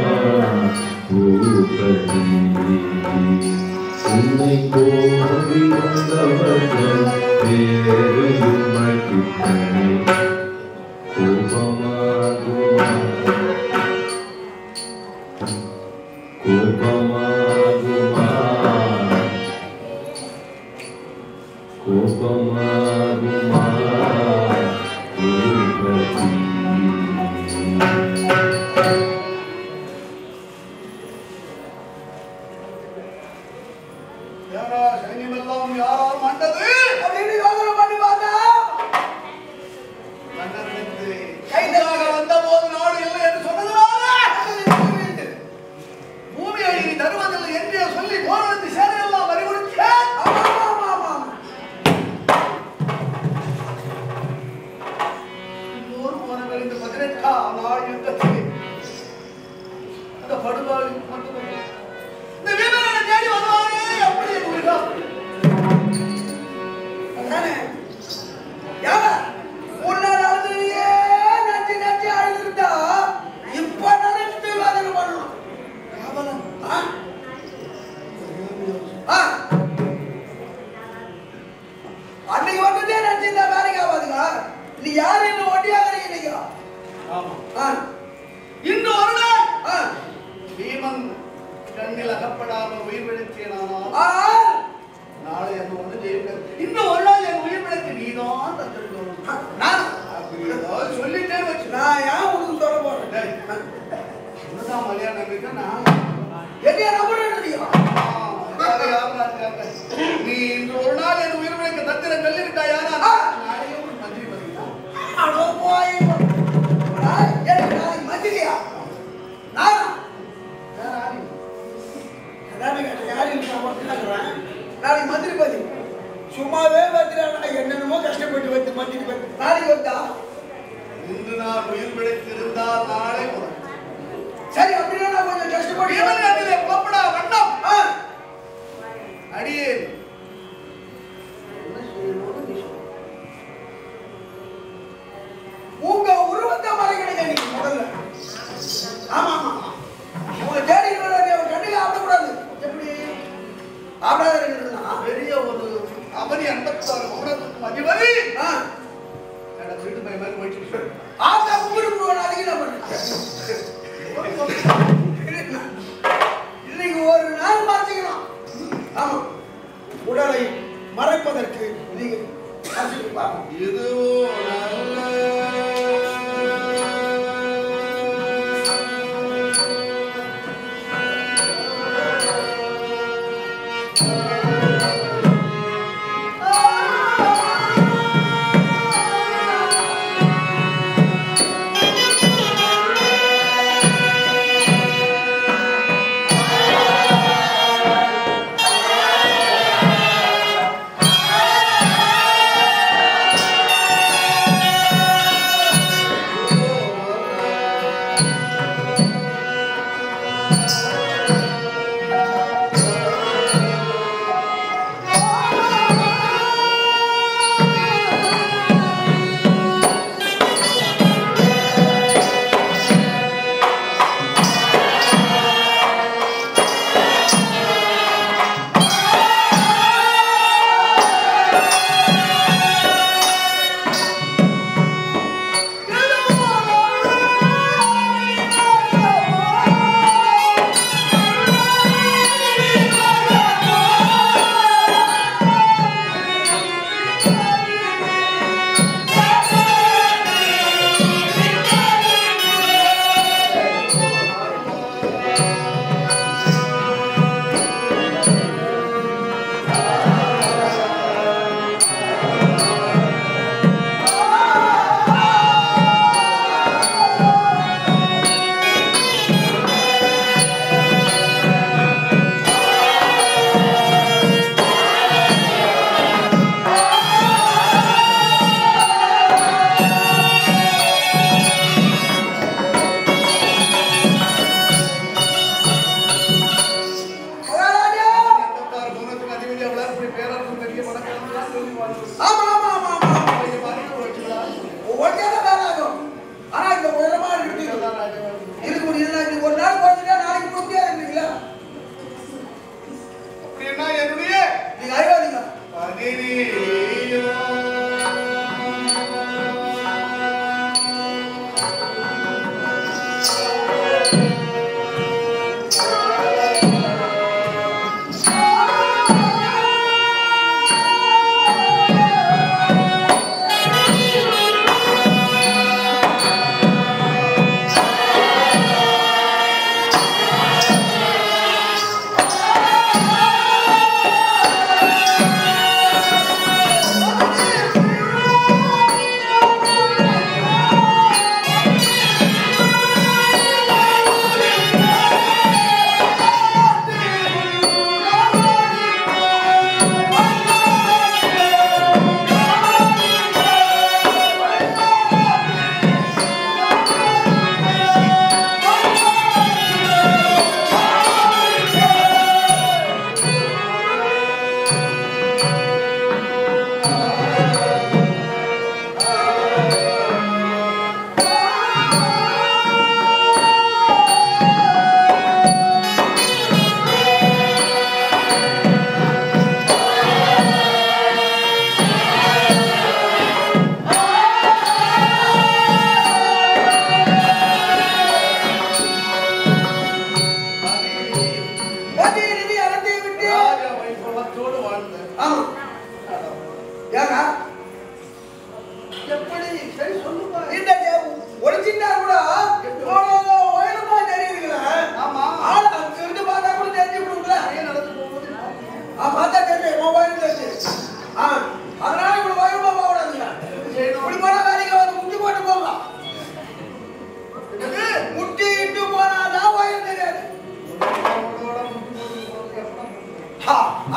பூபதி உன்னை கோரி வந்தவர்கள் பேரில் உமக்கு தடை கோபமாகுமா கோபமாகுமா கோபமாகுமா பூபதி எனக்கு மட்டும் தெரியும். இந்த வீரன் என்னை தேடி வருவானே எப்படி எனக்கு விடும்? அதானே ஏவா உன்னால அழுதுறியே நச்சு நச்சு அழுதுட்டா இப்ப நினைச்சு வேதனை பண்ணணும் காவலன். ஆ? ஆ? அன்னைக்கு வந்ததே நினைச்சிருந்தா வேலைக்கு ஆகாதுங்க நீ யாரு என்ன ஒட்டியாகிறீங்க இன்னைக்கு ஆமா. ஆ? இன்று ஒரு நாள் ஆ? பீமன் கண்ணில் அகப்படாம உயிர் பிழைத்தேனானால் ஆ? நாளை என்ன ஒண்ணு ஜெயிக்க இன்னும் ஒரு நாள் என் உயிர் பிழைத்து நீதான் தந்திருக்கணும் நான் அப்படி ஏதாவது சொல்லிட்டேன்னு வச்சு நான் ஏன் உனக்கு சொல்ல போறேன் டேய், என்னதான் மலையாளம் நம்பிக்கை நான் என்னைய நம்புறேன் ஆ, யாரு யாருன்னா இருக்காங்க. நீ இன்று ஒரு நாள் என் உயிர் பிழைக்க தத்திர கல்லி விட்டாயா ஆ. நாளையே ஒரு மந்திரி பதவிதான். அடோ போய் நான் எனக்கு நாளைக்கு மந்திரியா நானா வேற ஆளு. அதானே கேட்டேன் யாரு இருக்கா மட்டும் நாளைக்கு மந்திரி பதி சும்மாவே வந்துடுறா என்னென்னமோ கஷ்டப்பட்டு வந்து மந்திரி பதி நாளைக்கு வந்தா இன்று நான் உயிர் பிழைத்திருந்தால் நாளை வரும். சரி அப்படின்னா நான் கொஞ்சம் கஷ்டப்பட்டு பீமன் கண்ணிலே கோப்படா வண்ணம் ஆ, அடியேன் என்ன செய்யணும்னு நீ சொல்லு. உங்க உருவத்தை மறைக்கிறீங்க நீங்க முதல்ல ஆமா ஆமா உங்க தேடி அவர் கண்ணுக்கு ஆடக்கூடாது எப்படி ஆடாத இருக்கிறதுனா பெரிய ஒரு அவனி அன்பத்தாறு மௌனத்துக்கும் அதிபதி ஆ எனக்கு வீட்டு பையன் மாதிரி போயிட்டு ஆத்தா ஊருக்கு ஒரு நாளைக்கு நான் பண்ணுறேன் இன்னைக்கு ஒரு நாள் மாத்திக்கலாம் ஆமா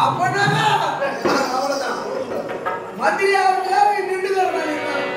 அப்பனாங்க அவ்வளவுதான் மந்திரி அவருக்காக நின்றுக்கிறாங்க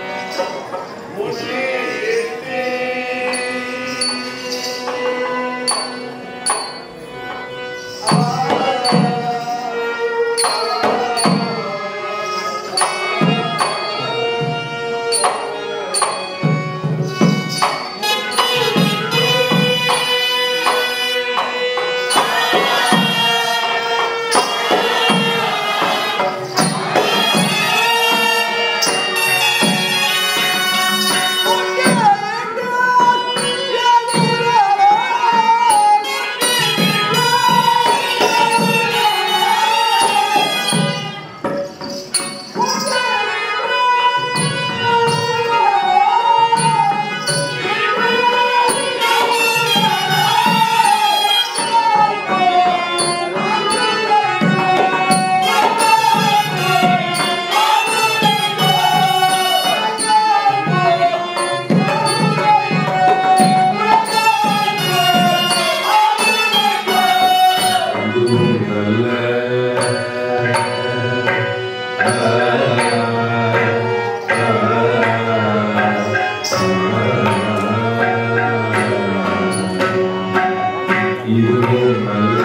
இதுவும் நல்ல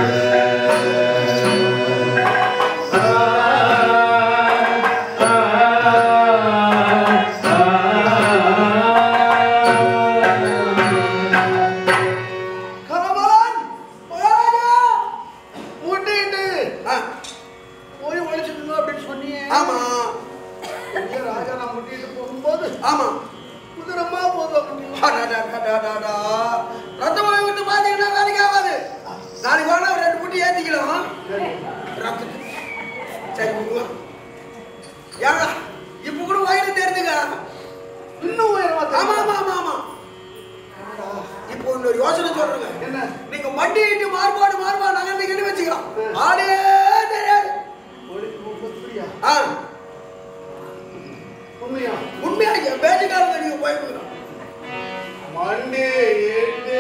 கரபாலன் மகாராஜா முட்டிட்டு போய் ஒழிச்சுக்கணும் அப்படின்னு சொன்னியே ஆமா ஐயா, ராஜா நான் முட்டிட்டு போகும்போது ஆமா குதிரமா போதும் அடடடடடடா. ரத்தமாய் விட்டு பாத்தீங்கன்னா வேலைக்கு ஆகாது நாளைக்கு வேணா ஒரு ரெண்டு குட்டி ஏத்திக்கலாம் ரத்தத்துக்கு. சரி விடுவா ஏடா இப்ப கூட வயிறு தெரிஞ்சுக்க இன்னும் உயரமா ஆமா தெரியுமா? ஆமா ஆமா ஆமா இப்போ இன்னொரு யோசனை சொல்றேங்க என்ன நீங்க மண்டி இட்டு மார்பாடு மார்பா நகர்ந்தீங்கன்னு வச்சுக்கலாம் ஆடே தெரியாது ஒளி புரியா ஆ உண்மையா உண்மையா என் பேச்சுக்காரங்க நீங்க போய்க்கலாம் மண்டே ஏட்டு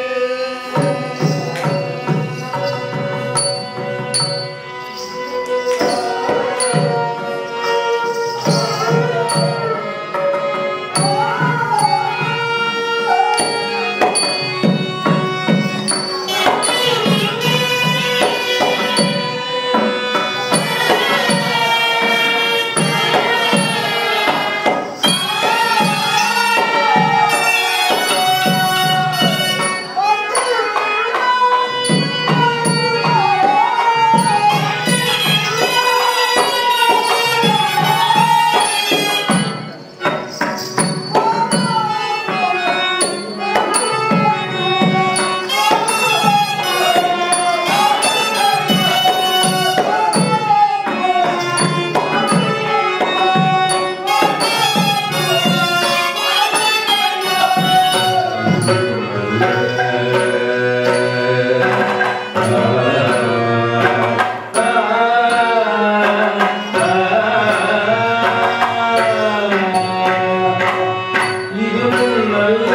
இதுவும் நல்ல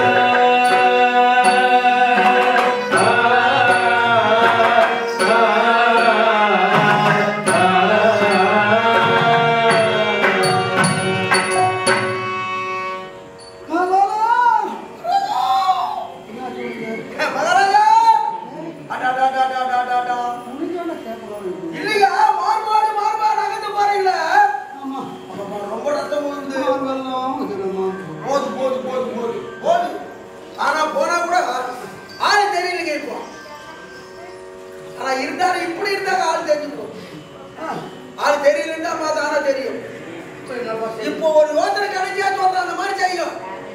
மகாராஜா அடடடடடடடா. இல்லையா மார்பாடு மார்பா நகர்ந்து பாருங்கள ரொம்ப ரத்தம் வருது போது போது போது போது போது ஆனா போனா கூட ஆளு தெரியலங்க இப்போ ஆனா இருந்தாலும் இப்படி இருந்தாங்க ஆள் தெரிஞ்சுக்கும் ஆள் தெரியலன்னா மாத்த ஆனா தெரியும் இப்போ ஒரு யோசனை கிடைச்சா சொல்ற அந்த மாதிரி செய்யும்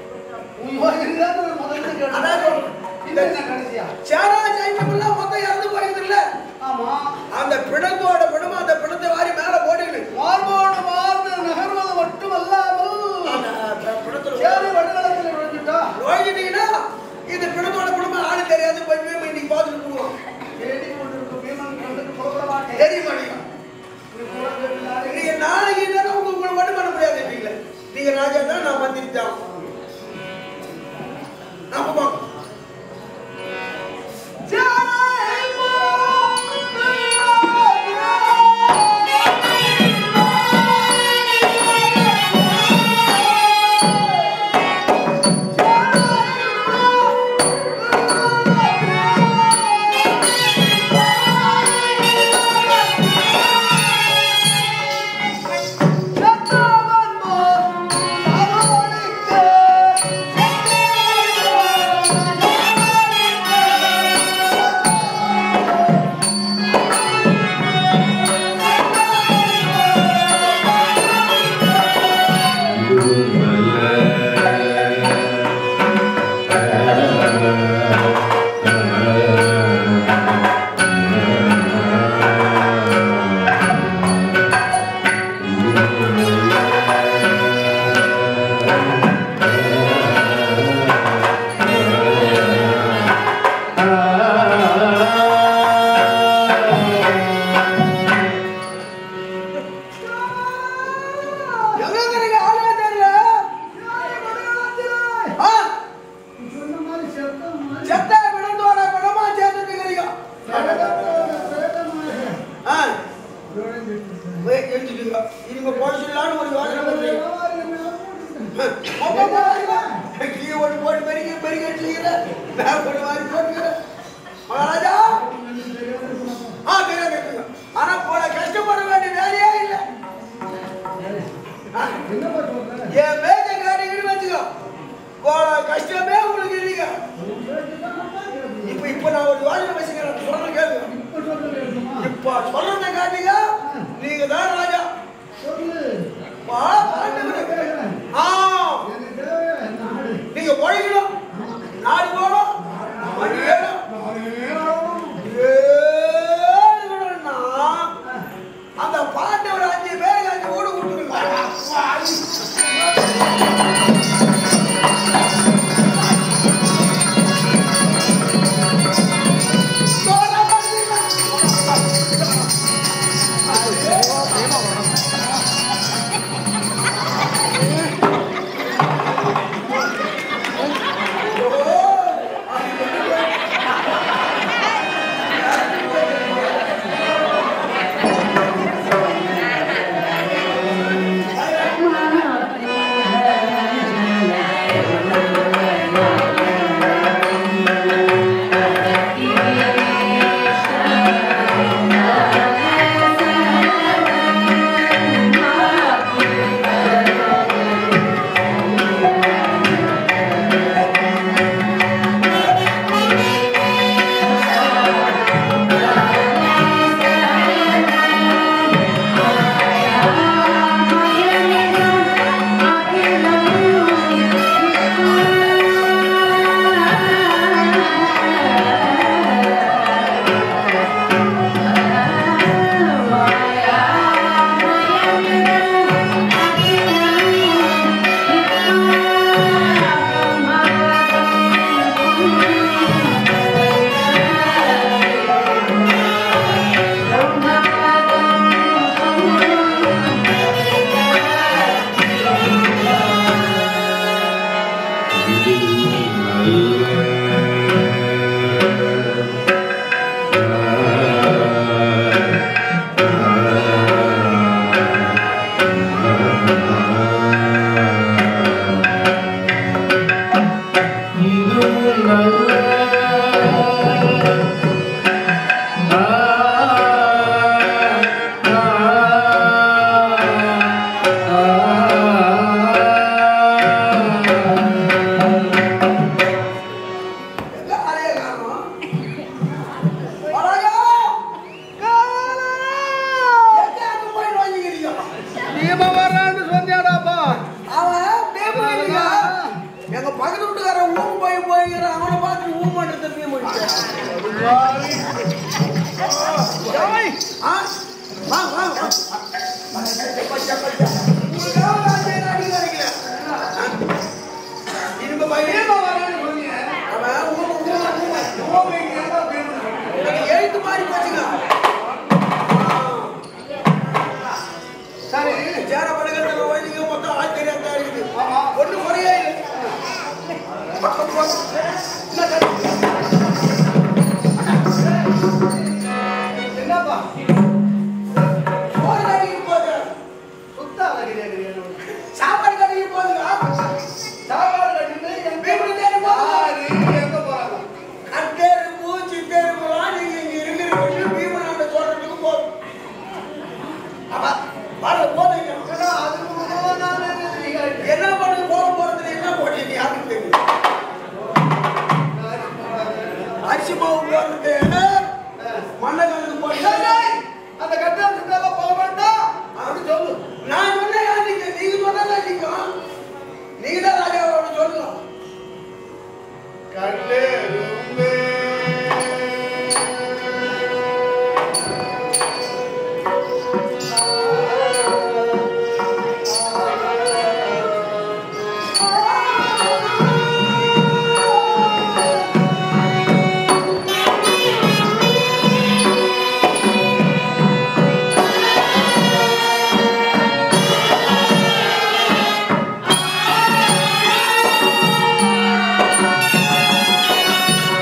அதான் சொல்றேன். இந்த சேரா சைன்யமெல்லாம் மொத்தம் இறந்து போயிருது இல்ல ஆமா அந்த பிணத்தோட பிணமா அந்த பிணத்தை வாரி மேல போட்டுக்கிட்டு மார்போடு மார்பு நகர்வது மட்டுமல்லாமல் அந்த பிணத்துல சேரு வடநலத்தில் விழுந்துட்டா நோய்கிட்டீங்கன்னா இந்த பிணத்தோட பிணமா ஆளு தெரியாது போய் போய் இன்னைக்கு பார்த்துட்டு போவோம் தேடி கொண்டிருக்கும் பீமன் கண்டுக்கு புறப்பட மாட்டேன் தெரிய மாட்டேங்க நீங்க நாளைக்கு இல்லைன்னா உங்க உங்களை மட்டும் பண்ண முடியாது இல்ல நீங்க ராஜா தான் நான் மந்திரி தான் நாம பார்ப்போம் சேரை கொஞ்சம் யோசனை பேசுங்க நான் சொல்றத கேளுங்க இப்ப சொல்றது வேணுமா? இப்ப சொல்றத காட்டிங்க நீங்க தான் ராஜா சொல்லு. வா, பாண்டவரே. ஆ எனக்கு தேவை நாடு. நீங்க பொழைக்கணும் நாடு போகணும் மணி ஏறும். ஏறுகணும்னா, அந்த பாண்டவர் அஞ்சு பேருக்கு அஞ்சு ஊடு எங்க அறைய காணோம்? வராயா? எங்க அங்க போய் நுழைஞ்சுக்கிறீங்க? நீமா வர்றான்னு சொன்னியாடாப்பா அவன் பேப்பரிங்க. எங்க பக்கத்து வீட்டுக்காரன் ஊம் போய் போய்ங்கிறான். அவனை பார்த்து ஊம் பண்றது திருப்பி முடிச்சேன். ஆ? வாங்க, வாங்க, வாங்க. பச்சை, பச்சை. உங்களுக்காக நான் செய்யற அடிக்காரங்களே. ஆ? இனிமே பையன் அவன் ஊம், ஊம், ஊம். எனக்கு எழுத்து மாறி போச்சுங்க சரி சேர படகத்தில் வைதிக மொத்தம் ஆள் தெரியாத இருக்குது ஒண்ணு குறையே இல்லை. பக்கம் பக்கம். என்ன சார்? என்னப்பா சோறு கடைக்கு போகுது. சுத்த அழகிரியா சாப்பாடு கடைக்கு போகுதுங்க. சாப்பாடு கட்டிட்டு எங்க வீட்டுக்கு தேடி போகுது. யாரு எங்க போறாங்க கட்டெரும்பு, சித்தெரும்புலாம் நீங்க இங்க இருக்கிறீங்க. பீமனாண்ட தோட்டத்துக்கு போகுது. அப்பா, வாடகை போதுங்க. ஏன்னா, அதுக்கு முதல்ல நான் என்ன செய்கிறேன்? என்ன பண்ணுது போக போறது என்ன போட்டீங்க யாருக்கு தெரியும் அரிசி மாவு போடுறது மண்ணை கலந்து போட்டு சரி, அந்த கட்டாயத்துக்காக போக வேண்டாம் அப்படி சொல்லு நான் சொன்னேன் நீங்க நீங்க சொன்னதான் நிற்கும் நீங்க தான் ராஜாவோட சொல்லலாம் கட்டெரும்பே. ஆ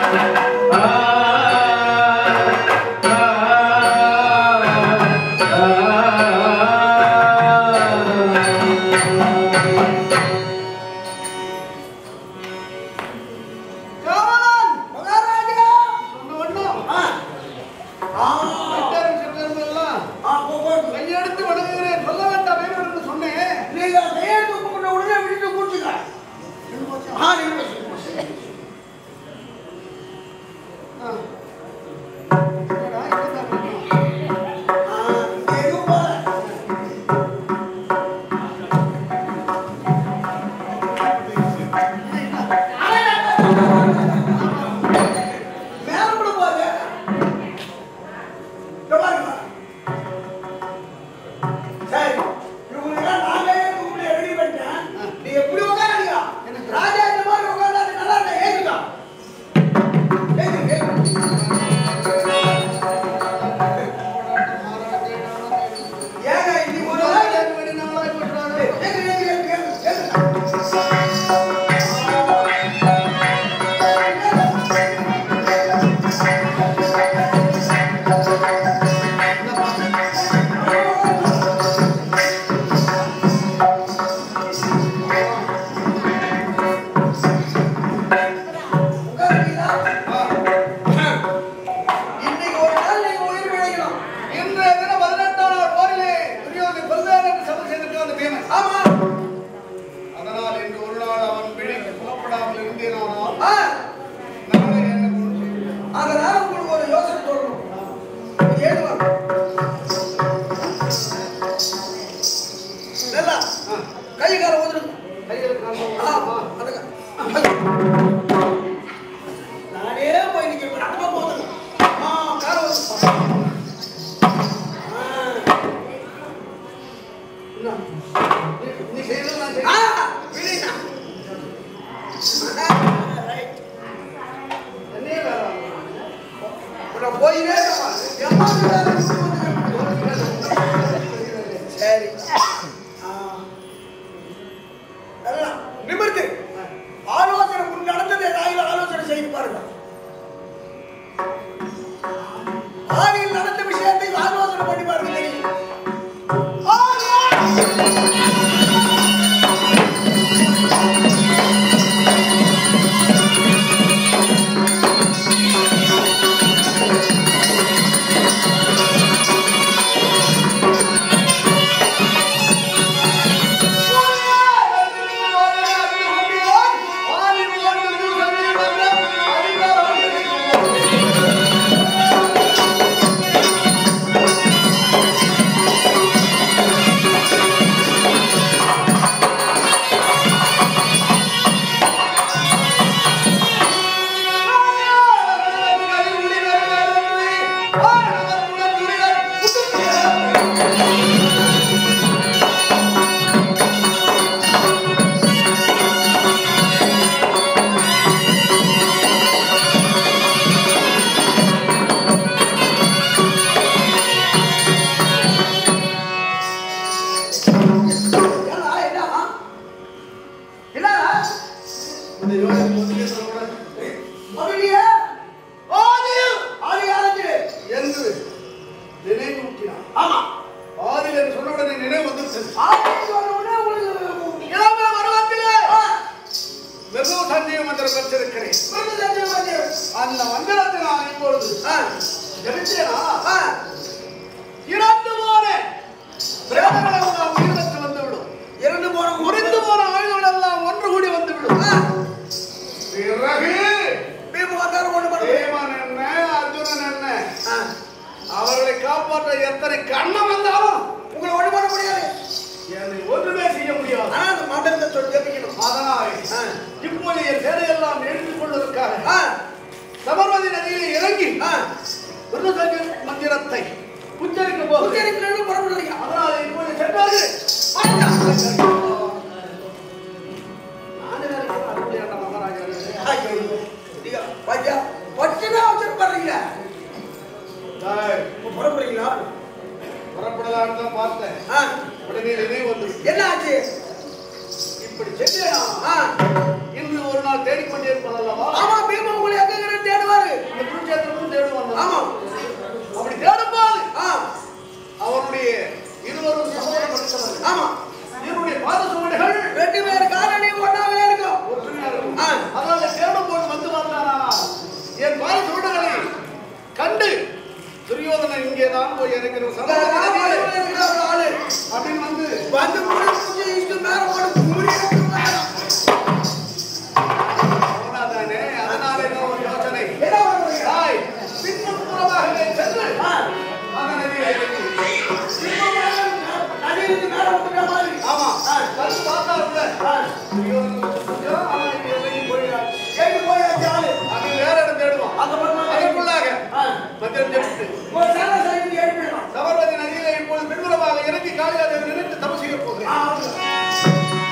காவலன் மகாராஜா சொன்ன வண்ணம் ஆ ஆ செட்டரும் செட்டரும் எல்லாம் ஆ போ போ கையெடுத்து வணங்குகிறேன் சொல்ல வேண்டாம் வேணும் என்று சொன்னேன் நீங்க கையெழுத்து கும்பிட்ட உடனே விட்டுட்டு கூட்டுங்க ஆ நின்று ஆ. என்னடா, என்னதான் பண்ணணும்? ஆ எதுவும் போல மேல கூட போகுது இங்க பாருங்க சரி இவங்களுக்கெல்லாம் நானே உங்களை ரெடி பண்ணிட்டேன் நீ எப்படி உட்காருங்க ராஜா இந்த மாதிரி உட்கார்ந்தா நல்லா இருக்கா ஏதுங்க ஏது ஏது ஏங்க இன்னைக்கு ஒரு நாள் ஏது ஏது ஏது ஏது ஏது உட்காருங்களா இன்னைக்கு ஒரு நாள் நீங்க உயிர் பிழைக்கணும் இன்றைய தினம் பதினெட்டாம் நாள் போரிலே துரியோதனை கொல்வேன் என்று சபை செய்திருக்கிறான் அந்த பீமன். ஆமா அதனால் இன்று ஒரு நாள் அவன் பிழைக்கு புறப்படாமல் இருந்தேனானால் ஆ நாளை என்ன பொருள் செய்வேன்? அதனால உங்களுக்கு ஒரு யோசனை சொல்லணும் ஏழு வாரம் நல்லா கை கால ஊதுருங்க கைகளுக்கு நான் ஆ, சொல்லுவேன். அதுங்க. நானே போய் நிக்கிறேன் நடக்க போதுங்க ஆ கால ஊதுங்க ஆ. என்ன? நீ- நீ செய்தது நான் ஆ, செய்தேன். விடுங்க. ரைட். என்னையே வேலை உன்னை போயினே இருப்பான். எம்மா வீட்டாரு கூட்டு வந்து சரி ஆ. எல்லாம் நிமிர்ந்து ஆலோசனை முன் நடந்தது ஏதாவது ஆலோசனை செய்து பாருங்க ஆதியில் நடந்த விஷயத்தை ஆலோசனை பண்ணி பாருங்க தெரியும். ஆலோசனை. ஏன்னா, என்ன? என்ன? மறுபடியே? ஆதியில். ஆதி காலத்திலே. என்று நினைவூட்டினான் ஆமா. ஆதில் என்று சொன்ன உடனே நினைவு வந்துவிட்டது ஆதியில் சொன்ன உடனே உங்களுக்கு இளமை பருவத்திலே ஆ, வெகு சஞ்சீவ மந்திரம் பெற்றிருக்கிறேன் விருது தெரிஞ்ச மாதிரி. அந்த மந்திரத்தை நான் இப்பொழுது ஆ, ஜபித்தேனா ஆ, இறந்து போன பிரேதங்கள் எல்லாம் உயிர் பெற்று வந்துவிடும் இறந்து போன முறிந்து போன ஆயுதங்கள் எல்லாம் ஒன்று கூடி வந்துவிடும் ஆ, பிறகு பீமகாரம் கொண்டு போன பீமன் என்ன அர்ஜுனன் என்ன ஆ, அவர்களை காப்பாற்ற எத்தனை கண்ணம் வந்தாலும் உங்களை ஒண்ணு பண்ண முடியாது என்னை ஒன்றுமே செய்ய முடியாது ஆனா அந்த மந்திரத்தை சொல்லி ஜபிக்கணும் அதனால் ஆ, இப்போது என் சேனையெல்லாம் எழுப்பிக் கொள்வதற்காக ஆ, சபர்மதி நதியில் இறங்கி ஆ, விருதுசங்க மந்திரத்தை உச்சரிக்க போகிறேன் உச்சரிப்பிலிருந்து புறப்படலையா? அதனால் இப்போது சென்றார்கள் நானே நினைக்கிறேன் அருமையான மகாராஜா ஐயோ, நீங்க பையா, பச்சுதான் வச்சிருப்பாருங்க. தாய், இப்ப புறப்படுறீங்களா? புறப்படலான்னு தான் பார்த்தேன் ஆ, உடனே நினைவு வந்து என்ன ஆச்சு இப்படி சென்றேனா ஆ, இன்று ஒரு நாள் தேடிக்கொண்டே இருப்பதல்லவா ஆமா பீமா உங்களை எங்க தேட இருக்கிற இந்த ராமாயணம் இருக்கிற ஒரு ஆளு. அப்படின்னு வந்து வந்து முடி பூஜை இஷ்டு மேல போட்டு முடி எடுத்து மேல. போனாதானே அதனால என்ன ஒரு யோசனை என்ன பண்றீங்க? தாய் பின்புறமாகவே சென்று ஆ, மகனடியை இறங்கி. இப்ப மேல நதியிலிருந்து மேல வந்துட்ட மாதிரி. ஆமா ஆ, வந்து பார்த்தாருல ஆ, ஐயோ, ஐயோ, அவன் இங்க இறங்கி போயிடான். கேட்டு போயாச்சு ஆளு. அவன் வேற இடம் தேடுவான் அங்க பண்ணா அதற்குள்ளாக ஆ, மந்திரம் ஜெபித்து ஒரு சேலை சாய்ந்து எழுப்பிடலாம். சபர்வதி நதியிலே இப்பொழுது பின்புறமாக இறங்கி காளியாதேவி நினைத்து தபம் செய்ய போகிறேன் ஆ, ஆ.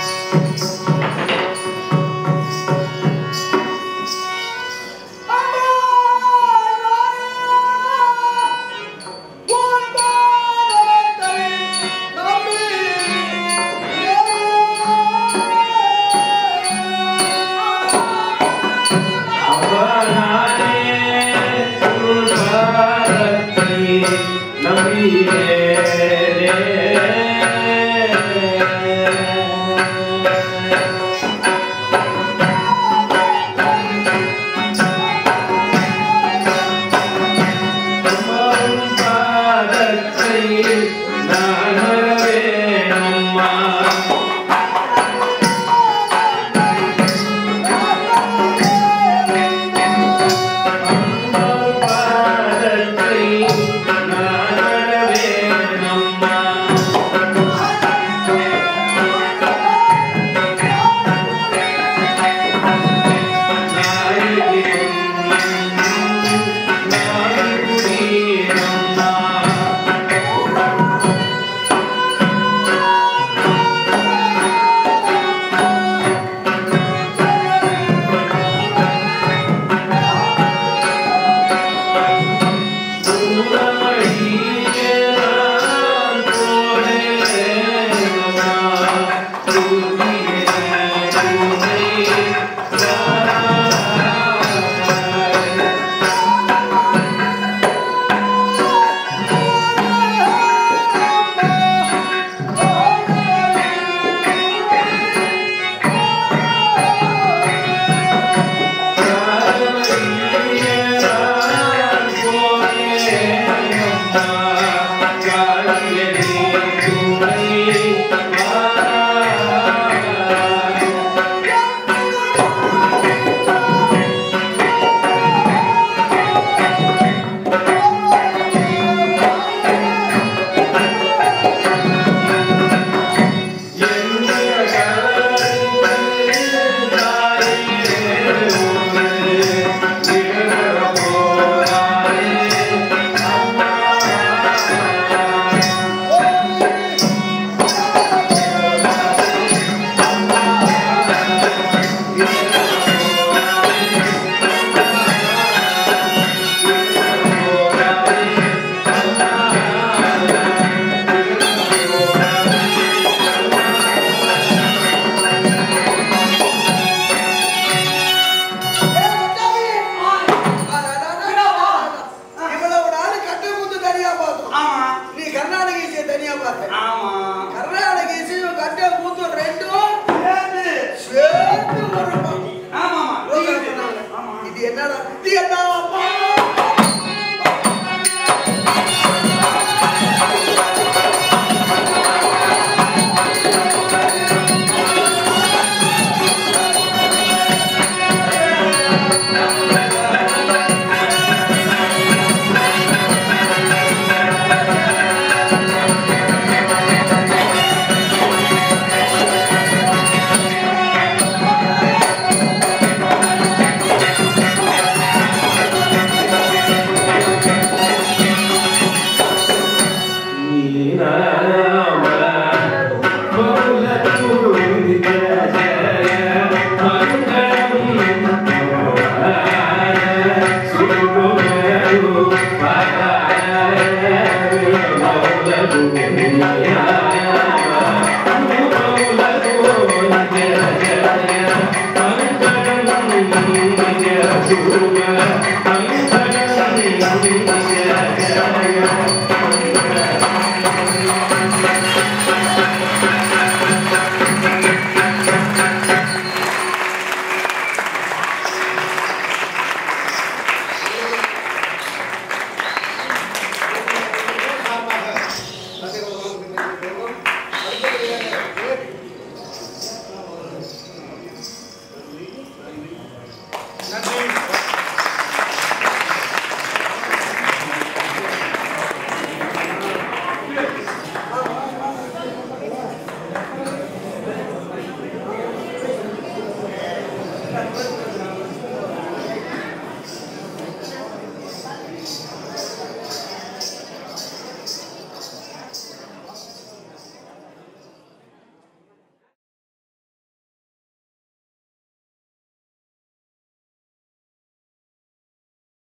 இவ்வளவு நாள் கட்டு முத்து தனியா பார்த்தோம் நீ கர்நாடக இசையை தனியா பார்த்த கர்நாடக இசையும் கட்டு முத்து ரெண்டும் சேர்ந்து ஒரு ப்ரோக்ராம் பண்ணாங்க. இது என்னடா இது என்னப்பா நன்றி